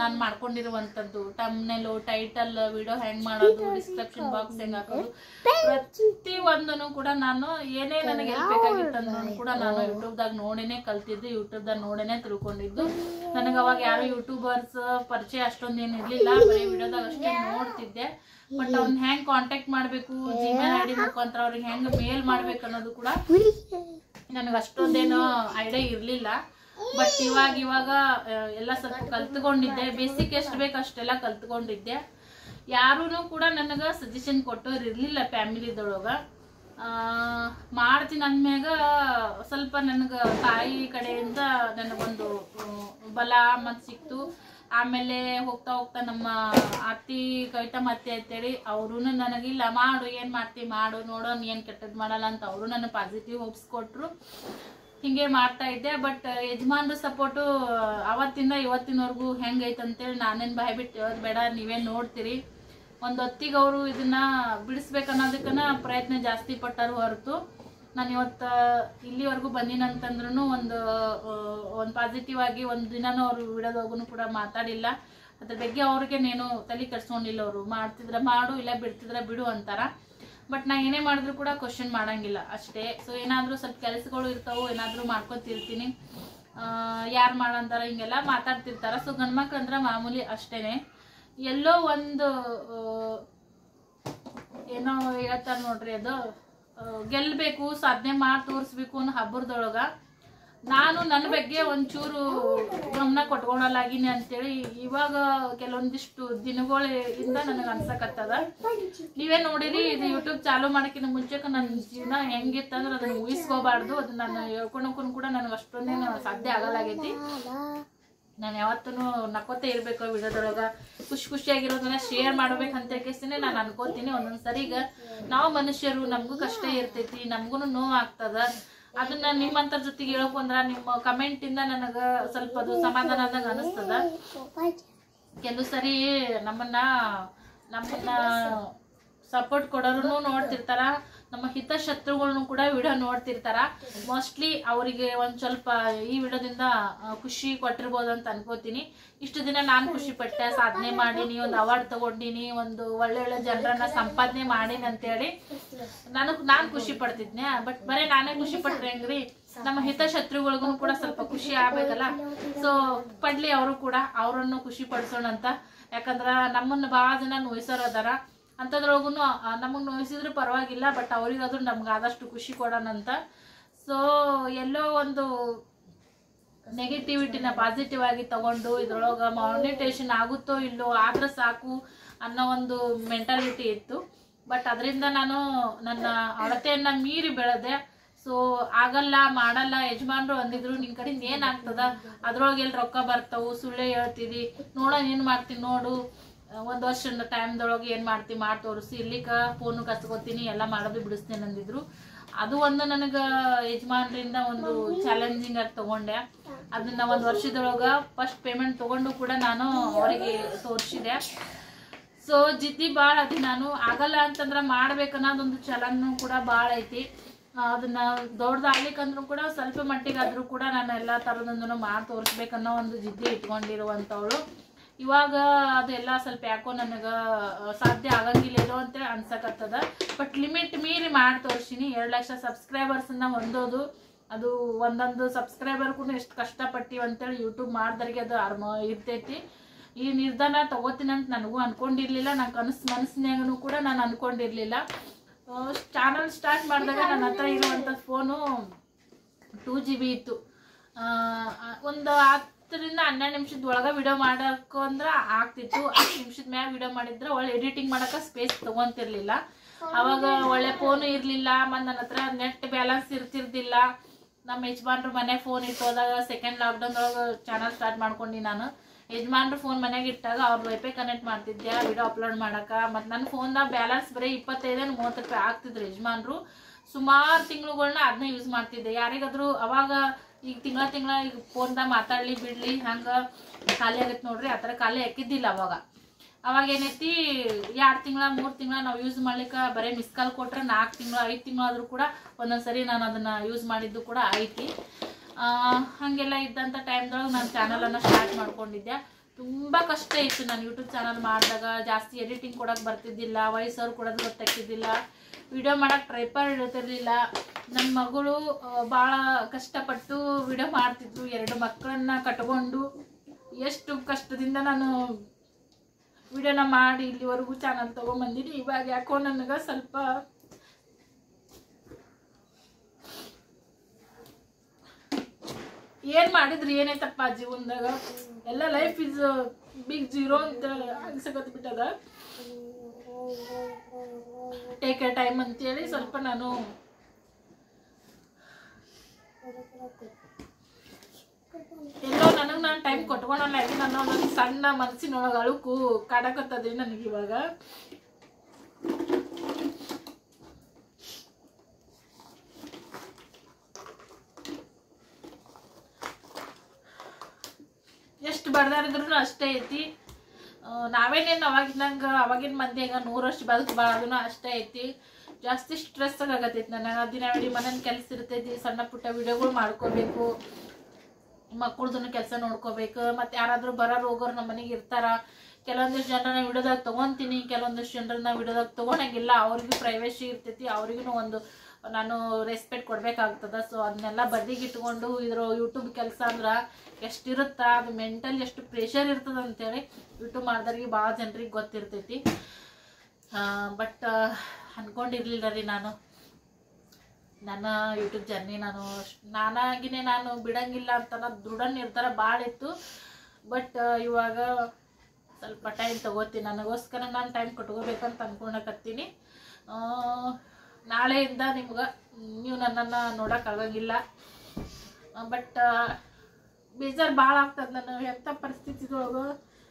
ನಾನು ಮಾಡ್ಕೊಂಡಿರುವಂಥದ್ದು ಟಮ್ನೆಲು ಟೈಟಲ್ ವಿಡಿಯೋ ಹೆಂಗ್ ಮಾಡೋದು ಡಿಸ್ಕ್ರಿಪ್ಷನ್ ಬಾಕ್ಸ್ ಹೆಂಗ್ ಹಾಕೋದು ಪ್ರತಿ ಒಂದನ್ನು ಕೂಡ ನಾನು ಏನೇ ನನಗೆ ಹೆಲ್ಪ್ ಬೇಕಾಗಿತ್ತು ಕೂಡ ನಾನು ಯೂಟ್ಯೂಬ್ದಾಗ ನೋಡಿನೇ ಕಲ್ತಿದ್ದು ಯೂಟ್ಯೂಬ್ದಾಗ ನೋಡಿನೇ ತಿಳ್ಕೊಂಡಿದ್ದು ನನಗೆ ಅವಾಗ ಯಾರು ಯೂಟ್ಯೂಬರ್ಸ್ ಪರಿಚಯ ಅಷ್ಟೊಂದು ಏನು ಇರ್ಲಿಲ್ಲ ಬರೀ ವಿಡಿಯೋದಾಗ ಅಷ್ಟೇ ನೋಡ್ತಿದ್ದೆ ಬಟ್ ಅವ್ರನ್ನ ಹೆಂಗ್ ಕಾಂಟ್ಯಾಕ್ಟ್ ಮಾಡಬೇಕು ಜಿಮೇಲ್ ಐ ಡಿ ಮುಖಾಂತರ ಅವ್ರಿಗೆ ಹೆಂಗ್ ಮೇಲ್ ಮಾಡ್ಬೇಕು ಅನ್ನೋದು ಕೂಡ ನನಗೆ ಅಷ್ಟೊಂದೇನು ಐಡಿಯಾ ಇರಲಿಲ್ಲ ಬಟ್ ಇವಾಗ ಇವಾಗ ಆ, ಎಲ್ಲ ಸ್ವಲ್ಪ ಕಲ್ತ್ಕೊಂಡಿದ್ದೆ ಬೇಸಿಕ್ ಎಷ್ಟು ಬೇಕು ಅಷ್ಟೆಲ್ಲ ಕಲ್ತ್ಕೊಂಡಿದ್ದೆ ಯಾರೂ ಕೂಡ ನನಗೆ ಸಜೆಷನ್ ಕೊಟ್ಟೋರು ಇರಲಿಲ್ಲ ಫ್ಯಾಮಿಲಿದೊಳಗೆ ಮಾಡ್ತೀನಿ ಅಂದ್ಮ್ಯಾಗ ಸ್ವಲ್ಪ ನನಗೆ ತಾಯಿ ಕಡೆಯಿಂದ ನನಗೊಂದು ಆ, ಬಲ ಮತ್ತು ಸಿಕ್ತು ಆಮೇಲೆ ಹೋಗ್ತಾ ಹೋಗ್ತಾ ನಮ್ಮ ಅತ್ತಿ ಕವಿತಾ ಮತ್ತೆ ಅಂತೇಳಿ ಅವರು ನನಗಿಲ್ಲ ಮಾಡು ಏನು ಮಾಡ್ತಿ ಮಾಡು ನೋಡೋಣ ಏನು ಕೆಟ್ಟದ್ದು ಮಾಡಲ್ಲ ಅಂತ ಅವರು ನನ್ನ ಪಾಸಿಟಿವ್ ಹೋಪ್ಸ್ ಕೊಟ್ಟರು ಹಿಂಗೆ ಮಾಡ್ತಾ ಇದ್ದೆ ಬಟ್ ಯಜಮಾನ್ರ ಸಪೋರ್ಟು ಅವತ್ತಿಂದ ಇವತ್ತಿನವರೆಗೂ ಹೆಂಗೈತೆ ಅಂತೇಳಿ ನಾನೇನು ಬಾಯ್ ಬಿಟ್ಟು ಹೇಳೋದು ಬೇಡ ನೀವೇ ನೋಡ್ತೀರಿ ಒಂದು ಹೊತ್ತಿಗೆ ಅವರು ಇದನ್ನ ಬಿಡಿಸ್ಬೇಕು ಅನ್ನೋದಕ್ಕನ ಪ್ರಯತ್ನ ಜಾಸ್ತಿ ಪಟ್ಟಾರು ಹೊರತು ನಾನು ಇವತ್ತು ಇಲ್ಲಿವರೆಗೂ ಬಂದಿನಂತಂದ್ರೂ ಒಂದು ಒಂದು ಪಾಸಿಟಿವ್ ಆಗಿ ಒಂದು ದಿನನೂ ಅವರು ವಿಡಿಯೋದಾಗೂ ಕೂಡ ಮಾತಾಡಿಲ್ಲ ಅದ್ರ ಬಗ್ಗೆ ಅವ್ರಿಗೆ ನೇನು ತಲೆ ಕೆಡ್ಸ್ಕೊಂಡಿಲ್ಲ ಅವರು ಮಾಡ್ತಿದ್ರೆ ಮಾಡು ಇಲ್ಲ ಬಿಡ್ತಿದ್ರೆ ಬಿಡು ಅಂತಾರ ಬಟ್ ನಾ ಏನೇ ಮಾಡಿದ್ರು ಕೂಡ ಕ್ವಶನ್ ಮಾಡಂಗಿಲ್ಲ ಅಷ್ಟೇ ಸೊ ಏನಾದರೂ ಸ್ವಲ್ಪ ಕೆಲಸಗಳು ಇರ್ತಾವೆ ಏನಾದರೂ ಮಾಡ್ಕೊತಿರ್ತೀನಿ ಯಾರು ಮಾಡಂತಾರ ಹಿಂಗೆಲ್ಲ ಮಾತಾಡ್ತಿರ್ತಾರ ಸೊ ಗಂಡ್ಮಕ್ಳು ಅಂದ್ರೆ ಮಾಮೂಲಿ ಅಷ್ಟೇನೆ ಎಲ್ಲೋ ಒಂದು ಆ, ಏನೋ ಹೇಳ್ತಾರ ನೋಡ್ರಿ ಅದು ಆ, ಗೆಲ್ಬೇಕು ಸಾಧನೆ ಮಾಡಿ ತೋರಿಸ್ಬೇಕು ಅನ್ನೋ ಹಬ್ಬರದೊಳಗ ನಾನು ನನ್ನ ಬಗ್ಗೆ ಒಂಚೂರು ಗಮನ ಕೊಟ್ಕೊಳಲಾಗಿನಿ ಅಂತೇಳಿ ಇವಾಗ ಕೆಲವೊಂದಿಷ್ಟು ದಿನಗಳಿಂದ ನನಗೆ ಅನ್ಸಕತ್ತದ ನೀವೇ ನೋಡಿರಿ ಇದು ಯೂಟ್ಯೂಬ್ ಚಾಲು ಮಾಡಕ್ಕಿಂತ ಮುಂಚೆಕ ನನ್ನ ಜೀವನ ಹೆಂಗಿತ್ತಂದ್ರೆ ಅದನ್ನ ಊಹಿಸ್ಕೋಬಾರ್ದು ಅದನ್ನ ನಾನು ಹೇಳ್ಕೊಳಕ್ಕೂ ಕೂಡ ನನಗೆ ಅಷ್ಟೊಂದೇನು ಸಾಧ್ಯ ಆಗಲಾಗೈತಿ ನಾನು ಯಾವತ್ತೂ ನಕ್ಕೋತ ಇರಬೇಕು ವಿಡಿಯೋದೊಳಗೆ ಖುಷಿ ಖುಷಿಯಾಗಿರೋದನ್ನ ಶೇರ್ ಮಾಡ್ಬೇಕಂತ ಕೇಸಿನೇ ನಾನು ಅನ್ಕೋತೀನಿ ಒಂದೊಂದು ಸರಿ ಈಗ ನಾವು ಮನುಷ್ಯರು ನಮಗೂ ಕಷ್ಟ ಇರ್ತೈತಿ ನಮಗೂ ನೋವು ಆಗ್ತದ ಅದನ್ನ ನಿಮ್ಮಂತರ ಜೊತೆಗೆ ಹೇಳ್ಕೊಂಡ್ರ ನಿಮ್ಮ ಕಮೆಂಟ್ ಇಂದ ನನಗ ಸ್ವಲ್ಪ ಅದು ಸಮಾಧಾನ ಆದಂಗ ಅನಿಸ್ತದ ಕೆಲವು ಸರಿ ನಮ್ಮನ್ನ ನಮ್ಮನ್ನ ಸಪೋರ್ಟ್ ಕೊಡೋರು ನೋಡ್ತಿರ್ತಾರ ನಮ್ಮ ಹಿತಶತ್ರುಗಳ್ನು ಕೂಡ ವಿಡಿಯೋ ನೋಡ್ತಿರ್ತಾರ ಮೋಸ್ಟ್ಲಿ ಅವರಿಗೆ ಒಂದ್ ಸ್ವಲ್ಪ ಈ ವಿಡಿಯೋದಿಂದ ಆ, ಖುಷಿ ಕೊಟ್ಟಿರ್ಬೋದು ಅಂತ ಅನ್ಕೋತೀನಿ ಇಷ್ಟು ದಿನ ನಾನು ಖುಷಿ ಪಟ್ಟೆ ಸಾಧನೆ ಮಾಡೀನಿ ಒಂದು ಅವಾರ್ಡ್ ತಗೊಂಡಿನಿ ಒಂದು ಒಳ್ಳೆ ಒಳ್ಳೆ ಜನರನ್ನ ಸಂಪಾದನೆ ಮಾಡೀನಿ ಅಂತೇಳಿ ನನಗ್ ನಾನ್ ಖುಷಿ ಪಡ್ತಿದ್ನೆ ಬಟ್ ಬರೀ ನಾನೇ ಖುಷಿ ಪಟ್ರೆ ಹೆಂಗ್ರಿ ನಮ್ಮ ಹಿತಶತ್ರುಗಳಿಗೂ ಕೂಡ ಸ್ವಲ್ಪ ಖುಷಿ ಆಗ್ಬೇಕಲ್ಲ ಸೊ ಪಡ್ಲಿ ಅವರು ಕೂಡ ಅವರನ್ನು ಖುಷಿ ಪಡಿಸೋಣ ಅಂತ ಯಾಕಂದ್ರ ನಮ್ಮನ್ನ ಬಹಳ ಜನ ನೋಯ್ಸೋರ್ ಅದಾರ ಅಂಥದ್ರೊಳಗೂ ನಮಗೆ ನೋಯಿಸಿದ್ರು ಪರವಾಗಿಲ್ಲ ಬಟ್ ಅವ್ರಿಗಾದ್ರೂ ನಮ್ಗೆ ಆದಷ್ಟು ಖುಷಿ ಕೊಡೋಣ ಅಂತ ಸೊ ಎಲ್ಲೋ ಒಂದು ನೆಗೆಟಿವಿಟಿನ ಪಾಸಿಟಿವ್ ಆಗಿ ತಗೊಂಡು ಇದ್ರೊಳಗೆ ಮಾನಿಟೇಷನ್ ಆಗುತ್ತೋ ಇಲ್ಲೋ ಆದ್ರೆ ಸಾಕು ಅನ್ನೋ ಒಂದು ಮೆಂಟಾಲಿಟಿ ಇತ್ತು ಬಟ್ ಅದರಿಂದ ನಾನು ನನ್ನ ಅಳತೆಯನ್ನ ಮೀರಿ ಬೆಳೆದೆ ಸೊ ಆಗಲ್ಲ ಮಾಡಲ್ಲ ಯಜಮಾನ್ರು ಅಂದಿದ್ರು ನಿನ್ ಕಡೆಯಿಂದ ಏನಾಗ್ತದ ಅದ್ರೊಳಗೆ ಎಲ್ಲಿ ರೊಕ್ಕ ಬರ್ತಾವು ಸುಳ್ಳೆ ಹೇಳ್ತಿದಿ ನೋಡೋಣ ಏನ್ ಮಾಡ್ತೀನಿ ನೋಡು ಒಂದ್ ವರ್ಷದ ಟೈಮ್ದೊಳಗೆ ಏನ್ ಮಾಡ್ತಿ ಮಾಡಿ ತೋರಿಸಿ ಇಲ್ಲಿಕ ಫೋನ್ ಕಸ್ಕೋತೀನಿ ಎಲ್ಲ ಮಾಡೋದು ಬಿಡಿಸ್ತೀನಿ ಅಂದಿದ್ರು ಅದು ಒಂದು ನನಗ ಯಜಮಾನ್ರಿಂದ ಒಂದು ಚಾಲೆಂಜಿಂಗ್ ಆಗಿ ತಗೊಂಡೆ ಅದನ್ನ ಒಂದ್ ವರ್ಷದೊಳಗ ಫಸ್ಟ್ ಪೇಮೆಂಟ್ ತಗೊಂಡು ಕೂಡ ನಾನು ಅವರಿಗೆ ತೋರಿಸಿದೆ ಸೊ ಜಿದ್ದಿ ಭಾಳ ಅದಿ ನಾನು ಆಗಲ್ಲ ಅಂತಂದ್ರ ಮಾಡ್ಬೇಕನ್ನೋದೊಂದು ಚಲನ್ನು ಕೂಡ ಭಾಳ ಐತಿ ಆ, ಅದನ್ನ ದೊಡ್ಡದಾಗ್ಲಿಕ್ಕಂದ್ರೂ ಕೂಡ ಸ್ವಲ್ಪ ಮಟ್ಟಿಗಾದ್ರೂ ಕೂಡ ನಾನು ಎಲ್ಲಾ ತರದೊಂದನ್ನು ಮಾಡಿ ತೋರಿಸ್ಬೇಕನ್ನೋ ಒಂದು ಜಿದ್ದಿ ಇಟ್ಕೊಂಡಿರುವಂತವಳು ಇವಾಗ ಅದೆಲ್ಲ ಸ್ವಲ್ಪ ಯಾಕೋ ನನಗ ಆ, ಸಾಧ್ಯ ಆಗಂಗಿಲ್ಲ ಏನೋ ಅಂತೇಳಿ ಅನ್ಸಕತ್ತದ ಬಟ್ ಲಿಮಿಟ್ ಮೀರಿ ಮಾಡಿ ತೋರ್ಸಿನಿ ಎರಡು ಲಕ್ಷ ಸಬ್ಸ್ಕ್ರೈಬರ್ಸ್ ಅನ್ನ ಹೊಂದೋದು ಅದು ಒಂದೊಂದು ಸಬ್ಸ್ಕ್ರೈಬರ್ ಕೂಡ ಎಷ್ಟು ಕಷ್ಟಪಟ್ಟಿವಿ ಅಂತೇಳಿ ಯೂಟ್ಯೂಬ್ ಮಾಡ್ದರಿಗೆ ಅದು ಅರ್ಮ ಇರ್ತೈತಿ ಈ ನಿರ್ಧಾರ ತಗೋತೀನಿ ಅಂತ ನನಗೂ ಅನ್ಕೊಂಡಿರ್ಲಿಲ್ಲ ನನ್ನ ಕನಸು ಮನಸ್ಸಿನಾಗೂ ಕೂಡ ನಾನು ಅನ್ಕೊಂಡಿರ್ಲಿಲ್ಲ ಚಾನಲ್ ಸ್ಟಾರ್ಟ್ ಮಾಡಿದಾಗ ನನ್ನ ಹತ್ರ ಇರುವಂಥ ಫೋನು ಟೂ ಜಿ ಬಿ ಇತ್ತು ಆ, ಒಂದು ಹತ್ತರಿಂದ ಹನ್ನೆರಡು ನಿಮಿಷದ ಒಳಗೆ ವಿಡಿಯೋ ಮಾಡಕ್ಕೆ ಅಂದ್ರೆ ಆಗ್ತಿತ್ತು ಹತ್ತು ನಿಮಿಷದ ಮ್ಯಾಗ ವಿಡಿಯೋ ಮಾಡಿದ್ರೆ ಒಳ್ಳೆ ಎಡಿಟಿಂಗ್ ಮಾಡಕ್ಕೆ ಸ್ಪೇಸ್ ತಗೊಂತಿರ್ಲಿಲ್ಲ ಅವಾಗ ಒಳ್ಳೆ ಫೋನು ಇರಲಿಲ್ಲ ಮತ್ತು ನನ್ನ ಹತ್ರ ನೆಟ್ ಬ್ಯಾಲೆನ್ಸ್ ಇರ್ತಿರ್ದಿಲ್ಲ ನಮ್ಮ ಯಜಮಾನ್ರು ಮನೆ ಫೋನ್ ಇಟ್ಟು ಹೋದಾಗ ಸೆಕೆಂಡ್ ಲಾಕ್ಡೌನ್ ಒಳಗೆ ಚಾನಲ್ ಸ್ಟಾರ್ಟ್ ಮಾಡ್ಕೊಂಡು ನಾನು ಯಜಮಾನ್ರು ಫೋನ್ ಮನೆಗೆ ಇಟ್ಟಾಗ ಅವ್ರ ವೈಫೈ ಕನೆಕ್ಟ್ ಮಾಡ್ತಿದ್ದೆ ವಿಡಿಯೋ ಅಪ್ಲೋಡ್ ಮಾಡಕ ಮತ್ತು ನನ್ನ ಫೋನ್ದಾಗ ಬ್ಯಾಲೆನ್ಸ್ ಬರೀ ಇಪ್ಪತ್ತೈದೇನು ಮೂವತ್ತು ರೂಪಾಯಿ ಆಗ್ತಿದ್ರು ಯಜಮಾನ್ರು ಸುಮಾರು ತಿಂಗಳುಗಳನ್ನ ಅದನ್ನ ಯೂಸ್ ಮಾಡ್ತಿದ್ದೆ ಯಾರಿಗಾದ್ರೂ ಅವಾಗ ಈಗ ತಿಂಗಳ ತಿಂಗಳ ಈಗ ಫೋನ್ದಾಗ ಮಾತಾಡ್ಲಿ ಬಿಡ್ಲಿ ಹಂಗೆ ಖಾಲಿ ಆಗತ್ತೆ ನೋಡ್ರಿ ಆ ಥರ ಖಾಲಿ ಹಾಕಿದ್ದಿಲ್ಲ ಅವಾಗ ಅವಾಗ ಏನೈತಿ ಎರಡು ತಿಂಗಳ ಮೂರು ತಿಂಗಳ ನಾವು ಯೂಸ್ ಮಾಡ್ಲಿಕ್ಕೆ ಬರೀ ಮಿಸ್ ಕಾಲ್ ಕೊಟ್ರೆ ನಾಲ್ಕು ತಿಂಗಳು ಐದು ತಿಂಗಳಾದ್ರೂ ಕೂಡ ಒಂದೊಂದ್ಸರಿ ನಾನು ಅದನ್ನ ಯೂಸ್ ಮಾಡಿದ್ದು ಕೂಡ ಐತಿ ಆ, ಹಂಗೆಲ್ಲ ಇದ್ದಂಥ ಟೈಮ್ದೊಳಗೆ ನಾನು ಚಾನಲನ್ನು ಸ್ಟಾರ್ಟ್ ಮಾಡ್ಕೊಂಡಿದ್ದೆ ತುಂಬ ಕಷ್ಟ ಇತ್ತು ನಾನು ಯೂಟ್ಯೂಬ್ ಚಾನಲ್ ಮಾಡಿದಾಗ ಜಾಸ್ತಿ ಎಡಿಟಿಂಗ್ ಕೊಡೋಕೆ ಬರ್ತಿದ್ದಿಲ್ಲ ವಾಯ್ಸ್ ಅವ್ರು ಕೊಡೋದು ಗೊತ್ತಾಗ್ತಿದ್ದಿಲ್ಲ ವಿಡಿಯೋ ಮಾಡೋಕೆ ಟ್ರೈಪರ್ ಇರ್ತಿರ್ಲಿಲ್ಲ ನನ್ನ ಮಗಳು ಭಾಳ ಕಷ್ಟಪಟ್ಟು ವಿಡಿಯೋ ಮಾಡ್ತಿದ್ರು ಎರಡು ಮಕ್ಕಳನ್ನ ಕಟ್ಕೊಂಡು ಎಷ್ಟು ಕಷ್ಟದಿಂದ ನಾನು ವಿಡಿಯೋನ ಮಾಡಿ ಇಲ್ಲಿವರೆಗೂ ಚಾನಲ್ ತೊಗೊಂಬಂದಿನಿ ಇವಾಗ ಯಾಕೋ ನನಗೆ ಸ್ವಲ್ಪ ಏನ್ ಮಾಡಿದ್ರಿ ಏನೈತಪ್ಪ ಜೀವನದಾಗ ಎಲ್ಲ ಲೈಫ್ ಇಸ್ ಬಿಗ್ ಜೀರೋ ಅಂತ ಅನ್ಸಕತ್ ಬಿಟ್ಟದ ಟೇಕ್ ಎ ಟೈಮ್ ಅಂತೇಳಿ ಸ್ವಲ್ಪ ನಾನು ಎಲ್ಲೋ ನನಗೆ ನಾನು ಟೈಮ್ ಕೊಟ್ಕೊಳಲ್ಲ ಯಾಕೆ ನಾನು ನನ್ನ ಸಣ್ಣ ಮನಸ್ಸಿನೊಳಗೆ ಅಳುಕು ಕಾಡಕತ್ತದ್ರಿ ನನಗೆ ಇವಾಗ ಎಷ್ಟು ಬಡ್ದಾಡಿದ್ರು ಅಷ್ಟೇ ಐತಿ ಆ, ನಾವೇನೇನು ಅವಾಗಿದ್ದಂಗ ಅವಾಗಿನ ಮಂದಿ ಹೆಂಗ ನೂರು ವರ್ಷ ಬದುಕಬಾರ್ದು ಅಷ್ಟೇ ಐತಿ ಜಾಸ್ತಿ ಸ್ಟ್ರೆಸ್ ಆಗತೈತಿ ನನಗೆ ದಿನ ಇಡೀ ಮನೇಲಿ ಕೆಲಸ ಇರ್ತೈತಿ ಸಣ್ಣ ಪುಟ್ಟ ವಿಡಿಯೋಗಳು ಮಾಡ್ಕೋಬೇಕು ಮಕ್ಕಳದನ್ನು ಕೆಲಸ ನೋಡ್ಕೋಬೇಕು ಮತ್ತೆ ಯಾರಾದ್ರೂ ಬರೋರು ಹೋಗೋರು ನಮ್ಮ ಮನೆಗೆ ಇರ್ತಾರ ಕೆಲವೊಂದಿಷ್ಟು ಜನರನ್ನ ವಿಡಿಯೋದಾಗ ತೊಗೊಂತೀನಿ ಕೆಲವೊಂದಿಷ್ಟು ಜನರನ್ನ ವಿಡಿಯೋದಾಗ ತೊಗೊಳಂಗಿಲ್ಲ ಅವ್ರಿಗೂ ಪ್ರೈವೇಸಿ ಇರ್ತೈತಿ ಅವ್ರಿಗೂ ಒಂದು ನಾನು ರೆಸ್ಪೆಕ್ಟ್ ಕೊಡ್ಬೇಕಾಗ್ತದ ಸೊ ಅದನ್ನೆಲ್ಲ ಬದಿಗೆ ಇಟ್ಕೊಂಡು ಇದ್ರ ಯೂಟ್ಯೂಬ್ ಕೆಲಸ ಅಂದ್ರೆ ಎಷ್ಟಿರುತ್ತಾ ಅದು ಮೆಂಟಲ್ ಎಷ್ಟು ಪ್ರೆಷರ್ ಇರ್ತದ ಅಂತೇಳಿ ಯೂಟ್ಯೂಬ್ ಮಾಡಿದವ್ರಿಗೆ ಭಾಳ ಜನರಿಗೆ ಗೊತ್ತಿರ್ತೈತಿ ಬಟ್ ಅನ್ಕೊಂಡಿರ್ಲಿಲ್ಲ ರೀ ನಾನು ನನ್ನ ಯೂಟ್ಯೂಬ್ ಜರ್ನಿ ನಾನು ಅಷ್ಟ್- ನಾನಾಗಿನೇ ನಾನು ಬಿಡಂಗಿಲ್ಲ ಅಂತ ಅನ್ನೋದು ದೃಢ ನಿರ್ಧಾರ ಭಾಳ ಇತ್ತು ಬಟ್ ಇವಾಗ ಸ್ವಲ್ಪ ಟೈಮ್ ತಗೋತೀನಿ ನನಗೋಸ್ಕರ ನಾನು ಟೈಮ್ ಕೊಟ್ಕೋಬೇಕಂತ ಅನ್ಕೊಳಕತ್ತೀನಿ ಆ, ನಾಳೆಯಿಂದ ನಿಮ್ಗೆ ನೀವು ನನ್ನನ್ನು ನೋಡೋಕ್ಕಾಗಂಗಿಲ್ಲ ಬಟ್ ಬೇಜಾರು ಭಾಳ ಆಗ್ತದೆ ನಾನು ಎಂಥ ಪರಿಸ್ಥಿತಿದೊಳಗೆ